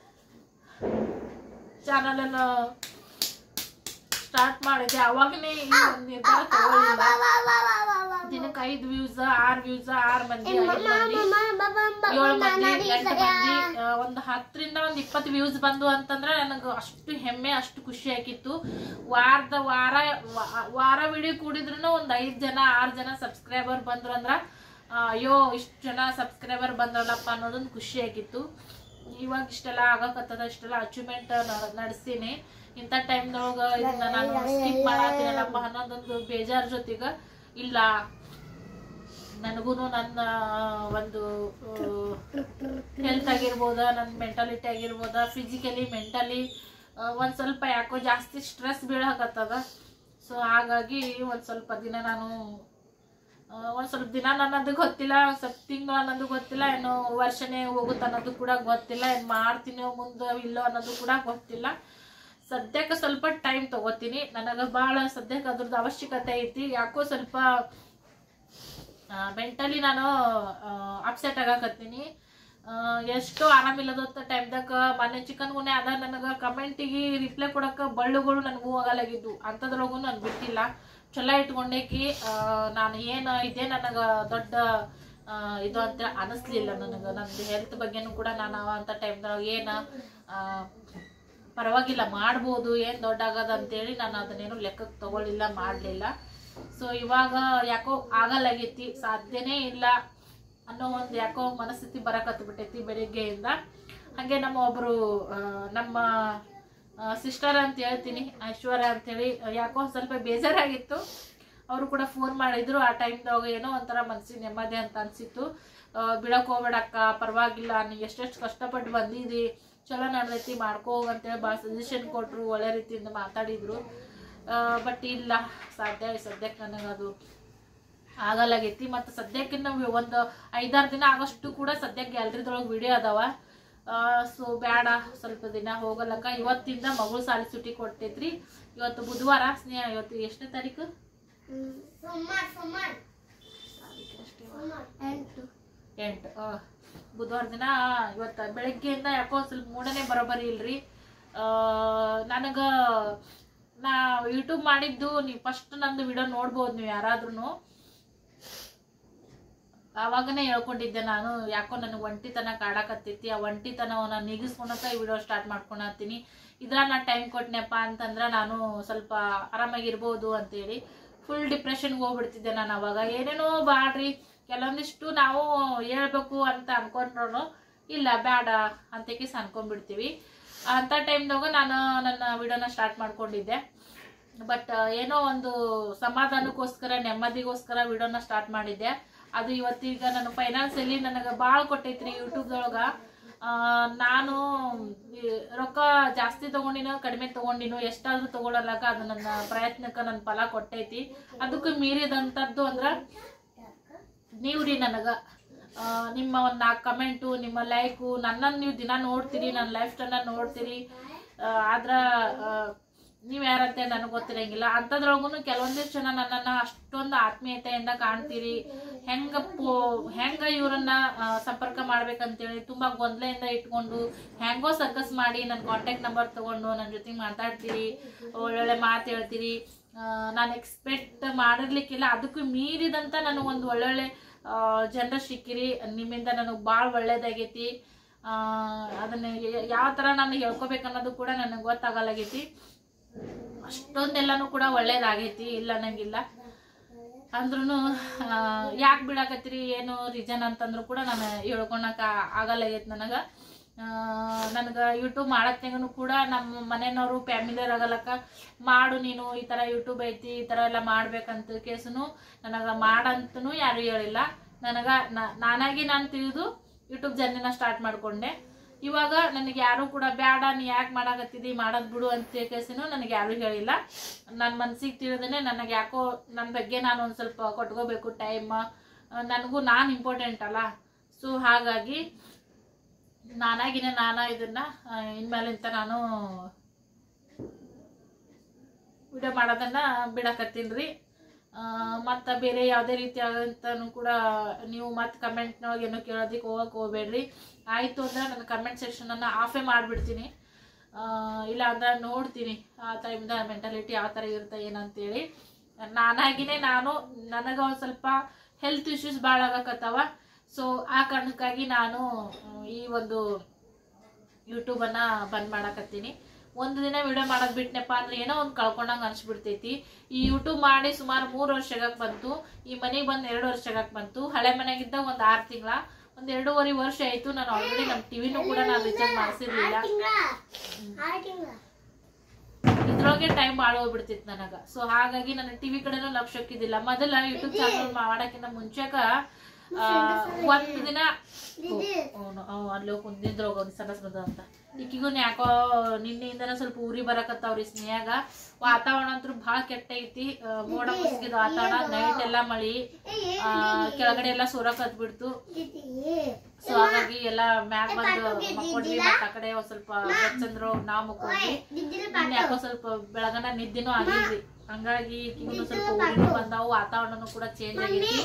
ಚಾನಲ್ ಎಲ್ಲ ಸ್ಟಾರ್ಟ್ ಮಾಡಿದೆ ಅವಾಗನೇ ಈ ಒಂದು ನಿರ್ಧಾರ ತಗೊಳ್ಳಿಲ್ಲ ದಿನಕ್ಕೆ ಐದು ವ್ಯೂಸ್ ಆರು ವ್ಯೂಸ್ ಆರು ಮಂದಿ ಐದು ಮಂದಿ ಏಳು ಮಂದಿ ಎಂಟು ಮಂದಿ ಆ, ಒಂದು ಹತ್ತರಿಂದ ಒಂದು ಇಪ್ಪತ್ತು ವ್ಯೂಸ್ ಬಂದು ಅಂತಂದ್ರೆ ನನಗೆ ಅಷ್ಟು ಹೆಮ್ಮೆ ಅಷ್ಟು ಖುಷಿ ಆಗಿತ್ತು ವಾರದ ವಾರ ವಾ- ವಾರ ವಿಡಿಯೋ ಕೂಡಿದ್ರು ಒಂದು ಐದು ಜನ ಆರು ಜನ ಸಬ್ಸ್ಕ್ರೈಬರ್ ಬಂದ್ರು ಅಂದ್ರ ಆ, ಅಯ್ಯೋ ಇಷ್ಟು ಜನ ಸಬ್ಸ್ಕ್ರೈಬರ್ ಬಂದ್ರಲ್ಲಪ್ಪ ಅನ್ನೋದೊಂದು ಖುಷಿ ಆಗಿತ್ತು ಇವಾಗ ಇಷ್ಟೆಲ್ಲ ಆಗಕತ್ತದ ಇಷ್ಟೆಲ್ಲ ಅಚೀವ್ಮೆಂಟ್ ನಡೆಸೀನಿ ಇಂಥ ಟೈಮ್ದೊಳಗೆ ಇದನ್ನ ನಾನು ಸ್ಕಿಪ್ ಮಾಡತ್ತೀನಲ್ಲಪ್ಪ ಅನ್ನೋದೊಂದು ಬೇಜಾರ್ ಜೊತೆಗೆ ಇಲ್ಲ ನನಗೂ ನನ್ನ ಒಂದು ಹೆಲ್ತ್ ಆಗಿರ್ಬೋದ ನನ್ನ ಮೆಂಟಾಲಿಟಿ ಆಗಿರ್ಬೋದ ಫಿಸಿಕಲಿ ಮೆಂಟಲಿ ಒಂದು ಸ್ವಲ್ಪ ಯಾಕೋ ಜಾಸ್ತಿ ಸ್ಟ್ರೆಸ್ ಬೀಳಕತ್ತದ ಸೊ ಹಾಗಾಗಿ ಒಂದು ಸ್ವಲ್ಪ ದಿನ ನಾನು ಒಂದು ಸ್ವಲ್ಪ ದಿನ ನನ್ನದು ಗೊತ್ತಿಲ್ಲ ಒಂದ್ ಸ್ವಲ್ಪ ತಿಂಗಳು ಅನ್ನೋದು ಗೊತ್ತಿಲ್ಲ ಏನು ವರ್ಷನೇ ಹೋಗುತ್ತೆ ಅನ್ನೋದು ಕೂಡ ಗೊತ್ತಿಲ್ಲ ಏನು ಮಾಡ್ತೀನೋ ಮುಂದೆ ಇಲ್ಲೋ ಅನ್ನೋದು ಕೂಡ ಗೊತ್ತಿಲ್ಲ ಸದ್ಯಕ್ಕೆ ಸ್ವಲ್ಪ ಟೈಮ್ ತಗೋತೀನಿ ನನಗೆ ಭಾಳ ಸದ್ಯಕ್ಕೆ ಅದ್ರದ್ದು ಅವಶ್ಯಕತೆ ಐತಿ ಯಾಕೋ ಸ್ವಲ್ಪ ಮೆಂಟಲಿ ನಾನು ಅಪ್ಸೆಟ್ ಆಗಾಕತ್ತೀನಿ ಆ, ಎಷ್ಟೋ ಆರಾಮಿಲ್ಲದ ಟೈಮ್ದಾಗ ಮೊನ್ನೆ ಚಿಕನ್ ಗುನೆ ಅದ ನನಗೆ ಕಮೆಂಟಿಗೆ ರಿಪ್ಲೈ ಕೊಡಕ್ಕೆ ಬಳ್ಳುಗಳು ನನಗೂ ಹೋಗಲಾಗಿದ್ದು ಅಂಥದ್ರೊಳಗೂ ನಾನು ಬಿಟ್ಟಿಲ್ಲ ಚಲೋ ಇಟ್ಕೊಂಡೇಕಿ ಆ, ನಾನು ಏನು ಇದೇ ನನಗೆ ದೊಡ್ಡ ಆ, ಇದು ಅಂತ ಅನಿಸ್ಲಿಲ್ಲ ನನಗೆ ನಂದು ಹೆಲ್ತ್ ಬಗ್ಗೆನೂ ಕೂಡ ನಾನು ಅಂಥ ಟೈಮ್ದಾಗ ಏನು ಪರವಾಗಿಲ್ಲ ಮಾಡ್ಬೋದು ಏನು ದೊಡ್ಡ ಆಗದ ಅಂತೇಳಿ ನಾನು ಅದನ್ನೇನು ಲೆಕ್ಕಕ್ಕೆ ತಗೊಳ್ಳಿಲ್ಲ ಮಾಡಲಿಲ್ಲ ಸೊ ಇವಾಗ ಯಾಕೋ ಆಗಲಾಗೈತಿ ಸಾಧ್ಯನೇ ಇಲ್ಲ ಅನ್ನೋ ಒಂದು ಯಾಕೋ ಮನಸ್ಥಿತಿ ಬರಕತ್ತು ಬಿಟ್ಟೈತಿ ಬೆಳಿಗ್ಗೆಯಿಂದ ಹಾಗೆ ನಮ್ಮ ಒಬ್ಬರು ನಮ್ಮ ಸಿಸ್ಟರ್ ಅಂತ ಹೇಳ್ತೀನಿ ಐಶ್ವರ್ಯ ಅಂತೇಳಿ ಯಾಕೋ ಸ್ವಲ್ಪ ಬೇಜಾರಾಗಿತ್ತು ಅವರು ಕೂಡ ಫೋನ್ ಮಾಡಿದ್ರು ಆ ಟೈಮ್ದಾಗ ಏನೋ ಒಂಥರ ಮನ್ಸಿಗೆ ನೆಮ್ಮದಿ ಅಂತ ಅನ್ಸಿತ್ತು ಆ, ಬಿಡಕ್ ಹೋಗ್ಬೇಡಕ್ಕ ಪರವಾಗಿಲ್ಲ ನೀ ಎಷ್ಟೆಷ್ಟು ಕಷ್ಟಪಟ್ಟು ಬಂದಿದಿ ಚಲೋ ನಡೆದೈತಿ ಮಾಡ್ಕೋ ಹೋಗ್ ಅಂತೇಳಿ ಭಾಳ ಸಜೆಷನ್ ಕೊಟ್ಟರು ಒಳ್ಳೆ ರೀತಿಯಿಂದ ಮಾತಾಡಿದ್ರು ಬಟ್ ಇಲ್ಲ ಸಾಧ್ಯ ಸದ್ಯಕ್ಕೆ ನನಗದು ಆಗಲಾಗೈತಿ ಮತ್ತು ಸದ್ಯಕ್ಕೆ ನಾವು ಒಂದು ಐದಾರು ದಿನ ಆಗಷ್ಟು ಕೂಡ ಸದ್ಯಕ್ಕೆ ಗ್ಯಾಲ್ರಿದೊಳಗೆ ವಿಡಿಯೋ ಅದಾವ ಸೊ ಬೇಡ ಸ್ವಲ್ಪ ದಿನ ಹೋಗಲಕ್ಕ ಇವತ್ತಿಂದ ಮಗಳು ಸಾಲಿ ಸುಟ್ಟಿ ಕೊಡ್ತೈತ್ರಿ ಇವತ್ತು ಬುಧವಾರ ಸ್ನೇಹ ಇವತ್ತು ಎಷ್ಟನೇ ತಾರೀಕು ಎಂಟು ಆ, ಬುಧವಾರ ದಿನ ಇವತ್ತು ಬೆಳಗ್ಗೆಯಿಂದ ಯಾಕೋ ಸ್ವಲ್ಪ ಮೂಡನೇ ಬರೋಬ್ಬರಿ ಇಲ್ರಿ ನನಗೆ ನಾ ಯೂಟ್ಯೂಬ್ ಮಾಡಿದ್ದು ನೀವು ಫಸ್ಟ್ ನಂದು ವಿಡಿಯೋ ನೋಡ್ಬೋದು ನೀವು ಯಾರಾದ್ರೂ ಆವಾಗನೇ ಹೇಳ್ಕೊಂಡಿದ್ದೆ ನಾನು ಯಾಕೋ ನನಗೆ ಒಂಟಿತನ ಕಾಡಕತ್ತೈತಿ ಆ ಒಂಟಿತನವನ್ನ ನೀಗಿಸ್ಕೊಳಕ ಈ ವಿಡಿಯೋ ಸ್ಟಾರ್ಟ್ ಮಾಡ್ಕೊಳತ್ತೀನಿ ಇದ್ರ ನಾ ಟೈಮ್ ಕೊಟ್ನೆಪ್ಪ ಅಂತಂದ್ರೆ ನಾನು ಸ್ವಲ್ಪ ಆರಾಮಾಗಿರ್ಬೋದು ಅಂತೇಳಿ ಫುಲ್ ಡಿಪ್ರೆಷನ್ಗೆ ಹೋಗ್ಬಿಡ್ತಿದ್ದೆ ನಾನು ಅವಾಗ ಏನೇನೋ ಬಾಡ್ರಿ ಕೆಲವೊಂದಿಷ್ಟು ನಾವು ಹೇಳ್ಬೇಕು ಅಂತ ಅನ್ಕೊಂಡ್ರು ಇಲ್ಲ ಬೇಡ ಅಂತೇಕಿ ಅನ್ಕೊಂಡ್ಬಿಡ್ತೀವಿ ಅಂಥ ಟೈಮ್ದಾಗ ನಾನು ನನ್ನ ವಿಡಿಯೋನ ಸ್ಟಾರ್ಟ್ ಮಾಡ್ಕೊಂಡಿದ್ದೆ ಬಟ್ ಏನೋ ಒಂದು ಸಮಾಧಾನಕ್ಕೋಸ್ಕರ ನೆಮ್ಮದಿಗೋಸ್ಕರ ವಿಡಿಯೋನ ಸ್ಟಾರ್ಟ್ ಮಾಡಿದ್ದೆ ಅದು ಇವತ್ತೀಗ ನನ್ನ ಫೈನಾನ್ಸಲ್ಲಿ ನನಗೆ ಭಾಳ ಕೊಟ್ಟೈತ್ರಿ ಯೂಟ್ಯೂಬ್ದೊಳಗೆ ನಾನು ಈ ರೊಕ್ಕ ಜಾಸ್ತಿ ತಗೊಂಡಿನೋ ಕಡಿಮೆ ತಗೊಂಡಿನೋ ಎಷ್ಟಾದ್ರೂ ತಗೊಳಲಕ್ಕ ಅದು ನನ್ನ ಪ್ರಯತ್ನಕ್ಕೆ ನನ್ನ ಫಲ ಕೊಟ್ಟೈತಿ ಅದಕ್ಕೆ ಮೀರಿದಂಥದ್ದು ಅಂದ್ರೆ ನೀವು ರೀ ನನಗೆ ನಿಮ್ಮ ಒಂದು ನಾಲ್ಕು ಕಮೆಂಟು ನಿಮ್ಮ ಲೈಕು ನನ್ನನ್ನು ನೀವು ದಿನ ನೋಡ್ತೀರಿ ನನ್ನ ಲೈಫ್ ಸ್ಟೈಲ್ನ ನೋಡ್ತೀರಿ ಆ, ಆದ್ರ ಆ, ನೀವು ಯಾರಂತೆ ನನಗೆ ಗೊತ್ತಿರಂಗಿಲ್ಲ ಅಂಥದ್ರೊಳಗೂ ಕೆಲವೊಂದಿಷ್ಟು ಜನ ನನ್ನನ್ನು ಅಷ್ಟೊಂದು ಆತ್ಮೀಯತೆಯಿಂದ ಕಾಣ್ತೀರಿ ಹೆಂಗ ಪೋ ಹೆಂಗ ಇವ್ರನ್ನ ಆ, ಸಂಪರ್ಕ ಮಾಡ್ಬೇಕಂತೇಳಿ ತುಂಬಾ ಗೊಂದಲೆಯಿಂದ ಇಟ್ಕೊಂಡು ಹೆಂಗೋ ಸರ್ಕಸ್ ಮಾಡಿ ನನ್ನ ಕಾಂಟ್ಯಾಕ್ಟ್ ನಂಬರ್ ತಗೊಂಡು ನನ್ನ ಜೊತೆ ಮಾತಾಡ್ತೀರಿ ಒಳ್ಳೊಳ್ಳೆ ಮಾತು ಹೇಳ್ತೀರಿ ನಾನು ಎಕ್ಸ್ಪೆಕ್ಟ್ ಮಾಡಿರ್ಲಿಕ್ಕಿಲ್ಲ ಅದಕ್ಕೂ ಮೀರಿದಂತ ನನಗೆ ಒಂದು ಒಳ್ಳೊಳ್ಳೆ ಜನರು ಸಿಕ್ಕಿರಿ ನಿಮ್ಮಿಂದ ನನಗೆ ಭಾಳ ಒಳ್ಳೇದಾಗೈತಿ ಆ, ಅದನ್ನ ಯಾವ ಥರ ನಾನು ಹೇಳ್ಕೊಬೇಕನ್ನೋದು ಕೂಡ ನನಗೆ ಗೊತ್ತಾಗಲಾಗೈತಿ ಅಷ್ಟೊಂದೆಲ್ಲನೂ ಕೂಡ ಒಳ್ಳೇದಾಗೈತಿ ಇಲ್ಲ ಅನ್ನಂಗಿಲ್ಲ ಅಂದ್ರೂ ಯಾಕೆ ಬಿಡಾಕತ್ತೀರಿ ಏನು ರೀಸನ್ ಅಂತಂದ್ರು ಕೂಡ ನಾನು ಹೇಳ್ಕೊಳಕ ಆಗಲ್ಲಾಗೈತಿ ನನಗೆ ನನಗೆ ಯೂಟ್ಯೂಬ್ ಮಾಡತ್ನಾಗನು ಕೂಡ ನಮ್ಮ ಮನೆಯವರು ಫ್ಯಾಮಿಲಿಯರ್ ಆಗಲಕ್ಕ ಮಾಡು ನೀನು ಈ ಥರ ಯೂಟ್ಯೂಬ್ ಐತಿ ಈ ಥರ ಎಲ್ಲ ಮಾಡ್ಬೇಕಂತ ಕೇಸನು ನನಗೆ ಮಾಡಂತನೂ ಯಾರು ಹೇಳಿಲ್ಲ ನನಗೆ ನಾನಾಗಿ ನಾನು ತಿಳಿದು ಯೂಟ್ಯೂಬ್ ಜರ್ನಿನ ಸ್ಟಾರ್ಟ್ ಮಾಡ್ಕೊಂಡೆ ಇವಾಗ ನನಗೆ ಯಾರು ಕೂಡ ಬೇಡ ನೀ ಯಾಕೆ ಮಾಡಾಕತ್ತಿದ್ದಿ ಮಾಡೋದ್ ಬಿಡು ಅಂತ ಕೇಸಿನೂ ನನಗೆ ಯಾರು ಹೇಳಿಲ್ಲ ನನ್ನ ಮನ್ಸಿಗೆ ತಿಳಿದೇನೆ ನನಗೆ ಯಾಕೋ ನನ್ನ ಬಗ್ಗೆ ನಾನು ಒಂದು ಸ್ವಲ್ಪ ಕೊಟ್ಕೋಬೇಕು ಟೈಮ್ ನನಗೂ ನಾನು ಇಂಪಾರ್ಟೆಂಟ್ ಅಲ್ಲ ಸೊ ಹಾಗಾಗಿ ನಾನಾಗಿನೇ ನಾನಾ ಇದನ್ನ ಆ, ಇನ್ಮೇಲಿಂದ ನಾನು ವಿಡಿಯೋ ಮಾಡೋದನ್ನ ಬಿಡಕತ್ತೀನಿ ರೀ ಮತ್ತು ಬೇರೆ ಯಾವುದೇ ರೀತಿಯಾದಂತನೂ ಕೂಡ ನೀವು ಮತ್ತೆ ಕಮೆಂಟ್ನೊಳಗೆ ಏನೋ ಕೇಳೋದಕ್ಕೆ ಹೋಗಕ್ಕೆ ಹೋಗ್ಬೇಡ್ರಿ ಆಯಿತು ಅಂದ್ರೆ ನನ್ನ ಕಮೆಂಟ್ ಸೆಕ್ಷನನ್ನು ಆಫೇ ಮಾಡಿಬಿಡ್ತೀನಿ ಇಲ್ಲ ಅಂದ್ರೆ ನೋಡ್ತೀನಿ ಆ ಟೈಮ್ದ ಮೆಂಟಾಲಿಟಿ ಯಾವ ಥರ ಇರುತ್ತೆ ಏನಂತೇಳಿ ನಾನಾಗಿನೇ ನಾನು ನನಗೆ ಒಂದು ಸ್ವಲ್ಪ ಹೆಲ್ತ್ ಇಶ್ಯೂಸ್ ಭಾಳ ಆಗಕತ್ತಾವ ಸೊ ಆ ಕಾರಣಕ್ಕಾಗಿ ನಾನು ಮ್, ಈ ಒಂದು ಯೂಟ್ಯೂಬನ್ನು ಬಂದ್ ಮಾಡಕತ್ತೀನಿ ಒಂದು ದಿನ ವಿಡಿಯೋ ಮಾಡೋದು ಬಿಟ್ನಪ್ಪ ಅಂದ್ರೆ ಏನೋ ಒಂದು ಕಳ್ಕೊಂಡಂಗೆ ಅನ್ಸ್ಬಿಡ್ತೈತಿ ಈ ಯೂಟ್ಯೂಬ್ ಮಾಡಿ ಸುಮಾರು ಮೂರು ವರ್ಷಗಾಕ್ ಬಂತು ಈ ಮನೆಗೆ ಬಂದು ಎರಡು ವರ್ಷಗಾಕ್ ಬಂತು ಹಳೆ ಮನೆಗಿದ್ದ ಒಂದು ಆರು ತಿಂಗಳ ಒಂದು ಎರಡೂವರೆ ವರ್ಷ ಆಯಿತು ನಾನು ಆಲ್ರೆಡಿ ನಮ್ಮ ಟಿವಿನೂ ಕೂಡ ನಾನು ರಿಚಾರ್ಜ್ ಮಾಡಿಸಿರ್ಲಿಲ್ಲ ಇದ್ರೊಳಗೆ ಟೈಮ್ ಭಾಳ ಹೋಗ್ಬಿಡ್ತಿತ್ತು ನನಗ ಸೊ ಹಾಗಾಗಿ ನನ್ನ ಟಿವಿ ಕಡೆನೂ ಲಕ್ಷ್ಯ ಹಾಕಿದ್ದಿಲ್ಲ ಮೊದಲ ಯೂಟ್ಯೂಬ್ ಚಾನಲ್ ಮಾಡಕ್ಕಿಂತ ಮುಂಚೆಕ ಆ, ಒಂದ್ ದಿನ ಅವನು ಅಲ್ಲಿ ಹೋಗಿ ಕುಂದಿದ್ರೋಗ ಒಂದು ಸನಸ್ ಬಂದ ಅಂತ ಈಕಿಗೂ ಯಾಕೋ ನಿನ್ನೆಯಿಂದನ ಸ್ವಲ್ಪ ಊರಿ ಬರಕತ್ತಾವ್ರಿ ಸ್ನೇಹಾಗ ವಾತಾವರಣ ಅಂತೂ ಭಾಳ ಕೆಟ್ಟ ಐತಿ ಆ, ಮೋಡ ಮುಸ್ಕಿದ ವಾತಾವರಣ ನೈಟ್ ಎಲ್ಲಾ ಮಳಿ ಆ, ಕೆಳಗಡೆ ಎಲ್ಲಾ ಸೋರಕತ್ ಬಿಡ್ತು ಸೊ ಹಾಗಾಗಿ ಎಲ್ಲಾ ಮ್ಯಾಗ್ ಬಂದು ಮಕ್ಕೊಂಡ್ವಿ ಮತ್ತ ಆ ಕಡೆ ಒಂದ್ ಸ್ವಲ್ಪ ಬೆಚ್ಚಂದ್ರು ನಾವ್ ಮಕ್ಕೊಂಡ್ವಿ ನಿನ್ನೆ ಯಾಕೋ ಸ್ವಲ್ಪ ಬೆಳಗನ ನಿದ್ದಿನೂ ಆಗಿದ್ವಿ ಹಂಗಾಗಿ ಈಕಿಗೂ ಸ್ವಲ್ಪ ಊರಿನೂ ಬಂದಾವು ವಾತಾವರಣನೂ ಕೂಡ ಚೇಂಜ್ ಆಗೈತಿ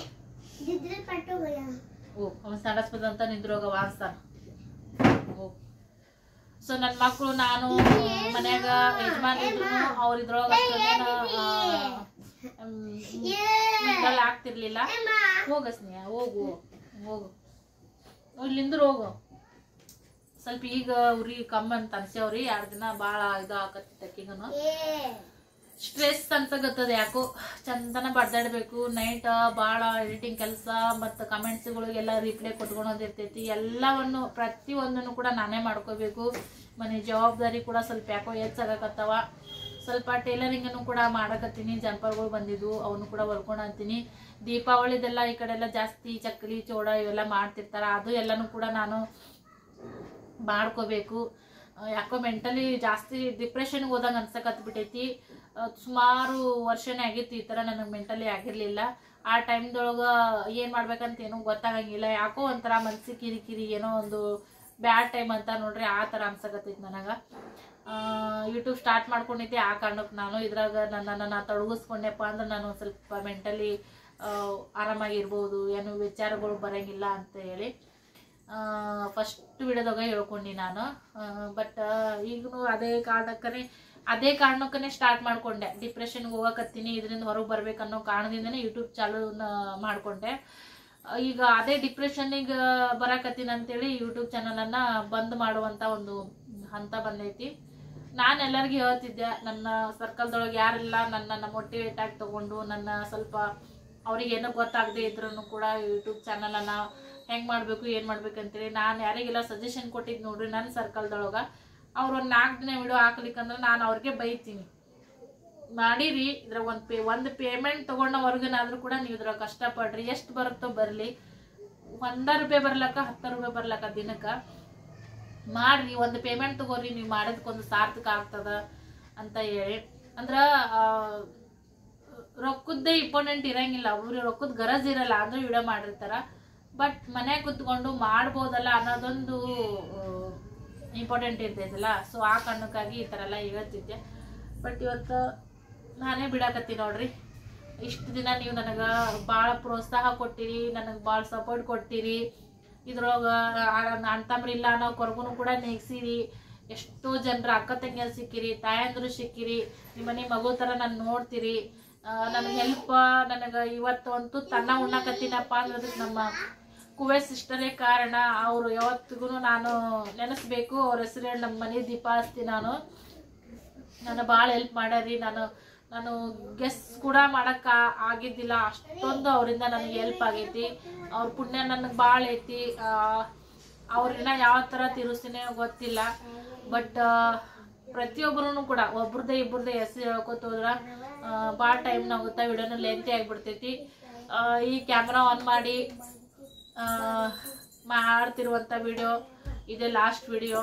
ಓ ಅವನ್ ಸಡಸ್ಬದಂತ ನಿಂದ್ರೋಗ ವಾಸ್ತಾನ ಓ ಸೊ ನನ್ನ ಮಕ್ಕಳು ನಾನು ಮನ್ಯಾಗ ಯಜಮಾನ್ ಇದ್ರು ಅವ್ರ ಇದ್ರೊಳಗ ಮಿಂಗಲ್ ಆಗ್ತಿರ್ಲಿಲ್ಲ ಹೋಗ ಸ್ನೇಹ ಹೋಗು ಹೋಗು ಇಲ್ಲಿಂದ್ರ ಹೋಗು ಸ್ವಲ್ಪ ಈಗ ಉರಿ ಕಮ್ಮಿ ಅಂತ ಅನ್ಸ್ಯಾವ್ರಿ ಎರಡ್ ದಿನ ಬಾಳ ಇದು ಆಕತ್ತಿತ್ತು ಅಕ್ಕಿಗನು ಸ್ಟ್ರೆಸ್ ಅನ್ಸಗತ್ತದ ಯಾಕೋ ಚಂದನ ಬಡ್ದಾಡ್ಬೇಕು ನೈಟ್ ಭಾಳ ಎಡಿಟಿಂಗ್ ಕೆಲಸ ಮತ್ತು ಕಮೆಂಟ್ಸ್ಗಳಿಗೆಲ್ಲ ರಿಪ್ಲೈ ಕೊಟ್ಕೊಳೋದಿರ್ತೈತಿ ಎಲ್ಲವನ್ನು ಪ್ರತಿಯೊಂದನ್ನು ಕೂಡ ನಾನೇ ಮಾಡ್ಕೋಬೇಕು ಮನೆ ಜವಾಬ್ದಾರಿ ಕೂಡ ಸ್ವಲ್ಪ ಯಾಕೋ ಹೆಚ್ಚಾಗಕತ್ತವ ಸ್ವಲ್ಪ ಟೇಲರಿಂಗನ್ನು ಕೂಡ ಮಾಡಕತ್ತೀನಿ ಜಂಪರ್ಗಳು ಬಂದಿದ್ವು ಅವನು ಕೂಡ ಹೊಲ್ಕೊಂಡಂತೀನಿ ದೀಪಾವಳಿದೆಲ್ಲ ಈ ಕಡೆ ಎಲ್ಲ ಜಾಸ್ತಿ ಚಕ್ಕಲಿ ಚೋಡ ಇವೆಲ್ಲ ಮಾಡ್ತಿರ್ತಾರ ಅದು ಎಲ್ಲನೂ ಕೂಡ ನಾನು ಮಾಡ್ಕೋಬೇಕು ಆ, ಯಾಕೋ ಮೆಂಟಲಿ ಜಾಸ್ತಿ ಡಿಪ್ರೆಷನ್ಗೆ ಹೋದಂಗೆ ಅನ್ಸಕತ್ಬಿಟ್ಟೈತಿ ಸುಮಾರು ವರ್ಷನೇ ಆಗಿತ್ತು ಈ ಥರ ನನಗೆ ಮೆಂಟಲಿ ಆಗಿರಲಿಲ್ಲ ಆ ಟೈಮ್ದೊಳಗೆ ಏನು ಮಾಡ್ಬೇಕಂತ ಏನೂ ಗೊತ್ತಾಗಂಗಿಲ್ಲ ಯಾಕೋ ಒಂಥರ ಮನ್ಸಿಗೆ ಕಿರಿಕಿರಿ ಏನೋ ಒಂದು ಬ್ಯಾಡ್ ಟೈಮ್ ಅಂತ ನೋಡ್ರಿ ಆ ಥರ ಅನ್ಸಕತ್ತೈತಿ ನನಗೆ ಯೂಟ್ಯೂಬ್ ಸ್ಟಾರ್ಟ್ ಮಾಡ್ಕೊಂಡಿದ್ದೆ ಆ ಕಾರಣಕ್ಕೆ ನಾನು ಇದ್ರಾಗ ನನ್ನನ್ನು ನಾ ತೊಡಗಿಸ್ಕೊಂಡೆಪ್ಪ ಅಂದ್ರೆ ನಾನು ಒಂದ್ ಸ್ವಲ್ಪ ಮೆಂಟಲಿ ಆರಾಮಾಗಿರ್ಬೋದು ಏನು ವಿಚಾರಗಳು ಬರೋಂಗಿಲ್ಲ ಅಂತ ಹೇಳಿ ಫಸ್ಟ್ ವಿಡಿಯೋದಾಗ ಹೇಳ್ಕೊಂಡಿ ನಾನು ಬಟ್ ಈಗಲೂ ಅದೇ ಕಾರಣಕ್ಕನೆ ಅದೇ ಕಾರಣಕ್ಕನೆ ಸ್ಟಾರ್ಟ್ ಮಾಡ್ಕೊಂಡೆ ಡಿಪ್ರೆಷನ್ಗೆ ಹೋಗಕತ್ತೀನಿ ಇದರಿಂದ ಹೊರಗೆ ಬರ್ಬೇಕನ್ನೋ ಕಾರಣದಿಂದನೇ ಯೂಟ್ಯೂಬ್ ಚಾಲು ಮಾಡಿಕೊಂಡೆ ಈಗ ಅದೇ ಡಿಪ್ರೆಷನ್ನಿಗೆ ಬರಕತ್ತೀನಿ ಅಂತೇಳಿ ಯೂಟ್ಯೂಬ್ ಚಾನಲನ್ನು ಬಂದ್ ಮಾಡುವಂಥ ಒಂದು ಹಂತ ಬಂದೈತಿ ನಾನು ಎಲ್ಲರಿಗೂ ಹೇಳ್ತಿದ್ದೆ ನನ್ನ ಸರ್ಕಲ್ದೊಳಗೆ ಯಾರೆಲ್ಲ ನನ್ನನ್ನು ಮೋಟಿವೇಟ್ ಆಗಿ ತಗೊಂಡು ನನ್ನ ಸ್ವಲ್ಪ ಅವ್ರಿಗೆ ಏನೋ ಗೊತ್ತಾಗದೆ ಇದ್ರೂ ಕೂಡ ಯೂಟ್ಯೂಬ್ ಚಾನಲನ್ನು ಹೆಂಗೆ ಮಾಡಬೇಕು ಏನು ಮಾಡ್ಬೇಕು ಅಂತೇಳಿ ನಾನು ಯಾರಿಗೆಲ್ಲ ಸಜೆಷನ್ ಕೊಟ್ಟಿದ್ದು ನೋಡ್ರಿ ನನ್ನ ಸರ್ಕಲ್ದೊಳಗೆ ಅವ್ರು ಒಂದು ನಾಲ್ಕು ದಿನ ವಿಡಿಯೋ ಹಾಕ್ಲಿಕ್ಕಂದ್ರೆ ನಾನು ಅವ್ರಿಗೆ ಬೈತೀನಿ ಮಾಡಿರಿ ಇದ್ರ ಒಂದು ಪೇ ಒಂದು ಪೇಮೆಂಟ್ ತೊಗೊಂಡವರ್ಗನಾದ್ರೂ ಕೂಡ ನೀವು ಇದ್ರಾಗ ಕಷ್ಟಪಡ್ರಿ ಎಷ್ಟು ಬರುತ್ತೋ ಬರಲಿ ಒಂದ ರೂಪಾಯಿ ಬರ್ಲಕ್ಕ ಹತ್ತು ರೂಪಾಯಿ ಬರ್ಲಕ್ಕ ದಿನಕ್ಕೆ ಮಾಡ್ರಿ ಒಂದು ಪೇಮೆಂಟ್ ತಗೋರಿ ನೀವು ಮಾಡೋದಕ್ಕೊಂದು ಸಾರ್ಥಕ ಆಗ್ತದ ಅಂತ ಹೇಳಿ ಅಂದ್ರ ಆ, ರೊಕ್ಕದ್ದೇ ಇಂಪಾರ್ಟೆಂಟ್ ಇರಂಗಿಲ್ಲ ಅವ್ರಿಗೆ ರೊಕ್ಕದ ಗರಜ್ ಇರಲ್ಲ ಅಂದ್ರೆ ವಿಡಿಯೋ ಮಾಡಿರ್ತಾರ ಬಟ್ ಮನೆ ಕುತ್ಕೊಂಡು ಮಾಡ್ಬೋದಲ್ಲ ಅನ್ನೋದೊಂದು ಇಂಪಾರ್ಟೆಂಟ್ ಇರ್ತೈತಲ್ಲ ಸೊ ಆ ಕಾರಣಕ್ಕಾಗಿ ಈ ಥರ ಎಲ್ಲ ಹೇಳ್ತಿದ್ದೆ ಬಟ್ ಇವತ್ತು ನಾನೇ ಬಿಡಾಕತ್ತೀನಿ ನೋಡ್ರಿ ಇಷ್ಟು ದಿನ ನೀವು ನನಗೆ ಭಾಳ ಪ್ರೋತ್ಸಾಹ ಕೊಟ್ಟಿರಿ ನನಗೆ ಭಾಳ ಸಪೋರ್ಟ್ ಕೊಟ್ಟಿರಿ ಇದ್ರೊಳಗೆ ಅಂತಂಬ್ರಿಲ್ಲ ಅನ್ನೋ ಕೊರಗುನು ಕೂಡ ನೆಗ್ಸಿರಿ ಎಷ್ಟೋ ಜನರ ಅಕ್ಕ ತಂಗಿಯರು ಸಿಕ್ಕಿರಿ ತಾಯಂದ್ರು ಸಿಕ್ಕಿರಿ ನಿಮ್ಮ ಮನೆ ಮಗು ಥರ ನಾನು ನೋಡ್ತೀರಿ ನನಗೆ ಹೆಲ್ಪ್ ನನಗೆ ಇವತ್ತು ಅಂತೂ ತನ್ನ ಉಣ್ಣಕತ್ತೀನಪ್ಪ ಅನ್ನೋದಕ್ಕೆ ನಮ್ಮ ಕುವೆ ಸಿಸ್ಟರೇ ಕಾರಣ ಅವರು ಯಾವತ್ತಿಗೂ ನಾನು ನೆನೆಸ್ಬೇಕು ಅವ್ರ ಹೆಸರು ಹೇಳಿ ನಮ್ಮ ಮನೆ ದೀಪ ಹಚ್ತೀನಿ ನಾನು ನಾನು ಭಾಳ ಹೆಲ್ಪ್ ಮಾಡ್ಯಾರಿ ನಾನು ನಾನು ಗೆಸ್ ಕೂಡ ಮಾಡಕ್ಕ ಆಗಿದ್ದಿಲ್ಲ ಅಷ್ಟೊಂದು ಅವರಿಂದ ನನಗೆ ಹೆಲ್ಪ್ ಆಗೈತಿ ಅವ್ರ ಪುಣ್ಯ ನನಗೆ ಭಾಳ ಐತಿ ಆ, ಅವ್ರನ್ನ ಯಾವ ಥರ ತೀರಿಸ್ತೀನಿ ಗೊತ್ತಿಲ್ಲ ಬಟ್ ಪ್ರತಿಯೊಬ್ಬರೂ ಕೂಡ ಒಬ್ರದ್ದೇ ಇಬ್ಬರದೇ ಹೆಸರು ಹೇಳ್ಕೊತ ಹೋದ್ರ ಭಾಳ ಟೈಮ್ ಆಗುತ್ತೆ ವಿಡಿಯೋನು ಲೆಂತಿ ಆಗಿಬಿಡ್ತೈತಿ ಆ, ಈ ಕ್ಯಾಮ್ರಾ ಆನ್ ಮಾಡಿ ಆ, ಮಾಡ್ತಿರುವಂಥ ವಿಡಿಯೋ ಇದೇ ಲಾಸ್ಟ್ ವಿಡಿಯೋ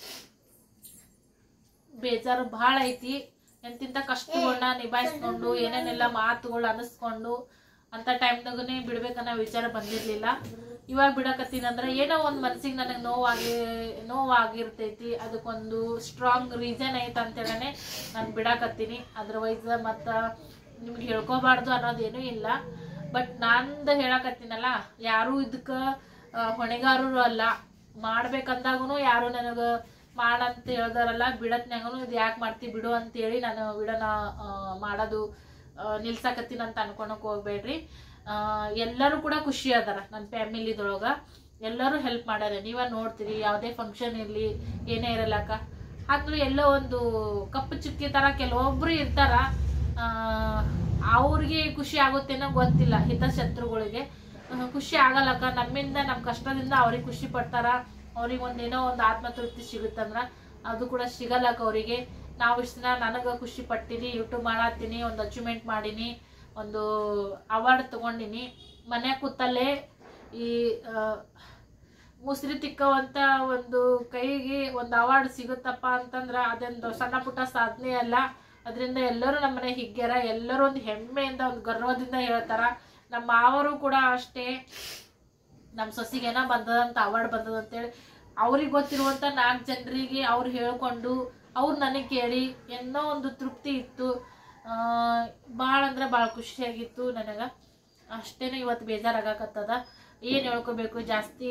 ಬೇಜಾರು ಭಾಳ ಐತಿ ಎಂತಿಂತ ಕಷ್ಟಗಳನ್ನ ನಿಭಾಯಿಸ್ಕೊಂಡು ಏನೇನೆಲ್ಲ ಮಾತುಗಳು ಅನಿಸ್ಕೊಂಡು ಅಂತ ಟೈಮ್ದಾಗನೇ ಬಿಡ್ಬೇಕನ್ನೋ ವಿಚಾರ ಬಂದಿರ್ಲಿಲ್ಲ ಇವಾಗ ಬಿಡಕತ್ತೀನಂದ್ರೆ ಏನೋ ಒಂದು ಮನ್ಸಿಗೆ ನನಗೆ ನೋವಾಗಿ ನೋವಾಗಿರ್ತೈತಿ ಅದಕ್ಕೊಂದು ಸ್ಟ್ರಾಂಗ್ ರೀಸನ್ ಐತೆ ಅಂತೇಳನೆ ನಾನು ಬಿಡಾಕತ್ತೀನಿ ಅದರ್ವೈಸ್ ಮತ್ತು ನಿಮ್ಗೆ ಹೇಳ್ಕೋಬಾರ್ದು ಅನ್ನೋದೇನೂ ಇಲ್ಲ ಬಟ್ ನಂದು ಹೇಳಕತ್ತೀನಲ್ಲ ಯಾರೂ ಇದಕ್ಕೆ ಹೊಣೆಗಾರರು ಅಲ್ಲ ಮಾಡ್ಬೇಕಂದಾಗೂ ಯಾರು ನನಗೆ ಮಾಡಂತ ಹೇಳ್ದಾರಲ್ಲ ಬಿಡತ್ನ್ಯಾಗನು ಇದು ಯಾಕೆ ಮಾಡ್ತಿ ಬಿಡು ಅಂತೇಳಿ ನಾನು ವಿಡೋನ ಮಾಡೋದು ಆ, ನಿಲ್ಸಕತ್ತೀನಿ ಅಂತ ಅನ್ಕೊಳಕ್ ಹೋಗ್ಬೇಡ್ರಿ ಆ, ಎಲ್ಲರೂ ಕೂಡ ಖುಷಿ ಅದಾರ ನನ್ನ ಫ್ಯಾಮಿಲಿದೊಳಗೆ ಎಲ್ಲರೂ ಹೆಲ್ಪ್ ಮಾಡ್ಯಾರ ನೀವ ನೋಡ್ತೀರಿ ಯಾವುದೇ ಫಂಕ್ಷನ್ ಇರಲಿ ಏನೇ ಇರಲ್ಲಕ್ಕ ಆದ್ರೂ ಎಲ್ಲೋ ಒಂದು ಕಪ್ಪು ಚುಕ್ಕಿ ಥರ ಕೆಲವೊಬ್ರು ಇರ್ತಾರ ಆ, ಅವ್ರಿಗೆ ಖುಷಿ ಆಗುತ್ತೇನೋ ಗೊತ್ತಿಲ್ಲ ಹಿತಶತ್ರುಗಳಿಗೆ ಆ, ಖುಷಿ ಆಗಲ್ಲಕ್ಕ ನಮ್ಮಿಂದ ನಮ್ಮ ಕಷ್ಟದಿಂದ ಅವ್ರಿಗೆ ಖುಷಿ ಪಡ್ತಾರ ಅವ್ರಿಗೆ ಒಂದೇನೋ ಒಂದು ಆತ್ಮತೃಪ್ತಿ ಸಿಗುತ್ತಂದ್ರ ಅದು ಕೂಡ ಸಿಗಲ್ಲಕ್ಕ ಅವರಿಗೆ ನಾವು ಇಷ್ಟು ದಿನ ನನಗೆ ಖುಷಿ ಪಟ್ಟಿನಿ ಯೂಟ್ಯೂಬ್ ಮಾಡತ್ತೀನಿ ಒಂದು ಅಚೀವ್ಮೆಂಟ್ ಮಾಡೀನಿ ಒಂದು ಅವಾರ್ಡ್ ತಗೊಂಡಿನಿ ಮನೆ ಕೂತಲ್ಲೇ ಈ ಆ, ಮುಸ್ರಿ ತಿಕ್ಕವಂತ ಒಂದು ಕೈಗೆ ಒಂದು ಅವಾರ್ಡ್ ಸಿಗುತ್ತಪ್ಪ ಅಂತಂದ್ರ ಅದೊಂದು ಸಣ್ಣ ಪುಟ್ಟ ಸಾಧನೆ ಅಲ್ಲ ಅದರಿಂದ ಎಲ್ಲರೂ ನಮ್ಮನೆ ಹಿಗ್ಗ್ಯಾರ ಎಲ್ಲರೂ ಒಂದು ಹೆಮ್ಮೆಯಿಂದ ಒಂದು ಗರ್ವದಿಂದ ಹೇಳ್ತಾರ ನಮ್ಮ ಮಾವರು ಕೂಡ ಅಷ್ಟೇ ನಮ್ಮ ಸೊಸಿಗೇನ ಬಂದದಂತ ಅವಾರ್ಡ್ ಬಂದದ ಅಂತೇಳಿ ಅವ್ರಿಗೆ ಗೊತ್ತಿರುವಂತ ನಾಲ್ಕು ಜನರಿಗೆ ಅವ್ರು ಹೇಳ್ಕೊಂಡು ಅವ್ರು ನನಗೆ ಕೇಳಿ ಏನೋ ಒಂದು ತೃಪ್ತಿ ಇತ್ತು ಭಾಳ ಅಂದ್ರೆ ಭಾಳ ಖುಷಿಯಾಗಿತ್ತು ನನಗೆ ಅಷ್ಟೇನೆ ಇವತ್ತು ಬೇಜಾರಾಗಕತ್ತದ ಏನು ಹೇಳ್ಕೊಬೇಕು ಜಾಸ್ತಿ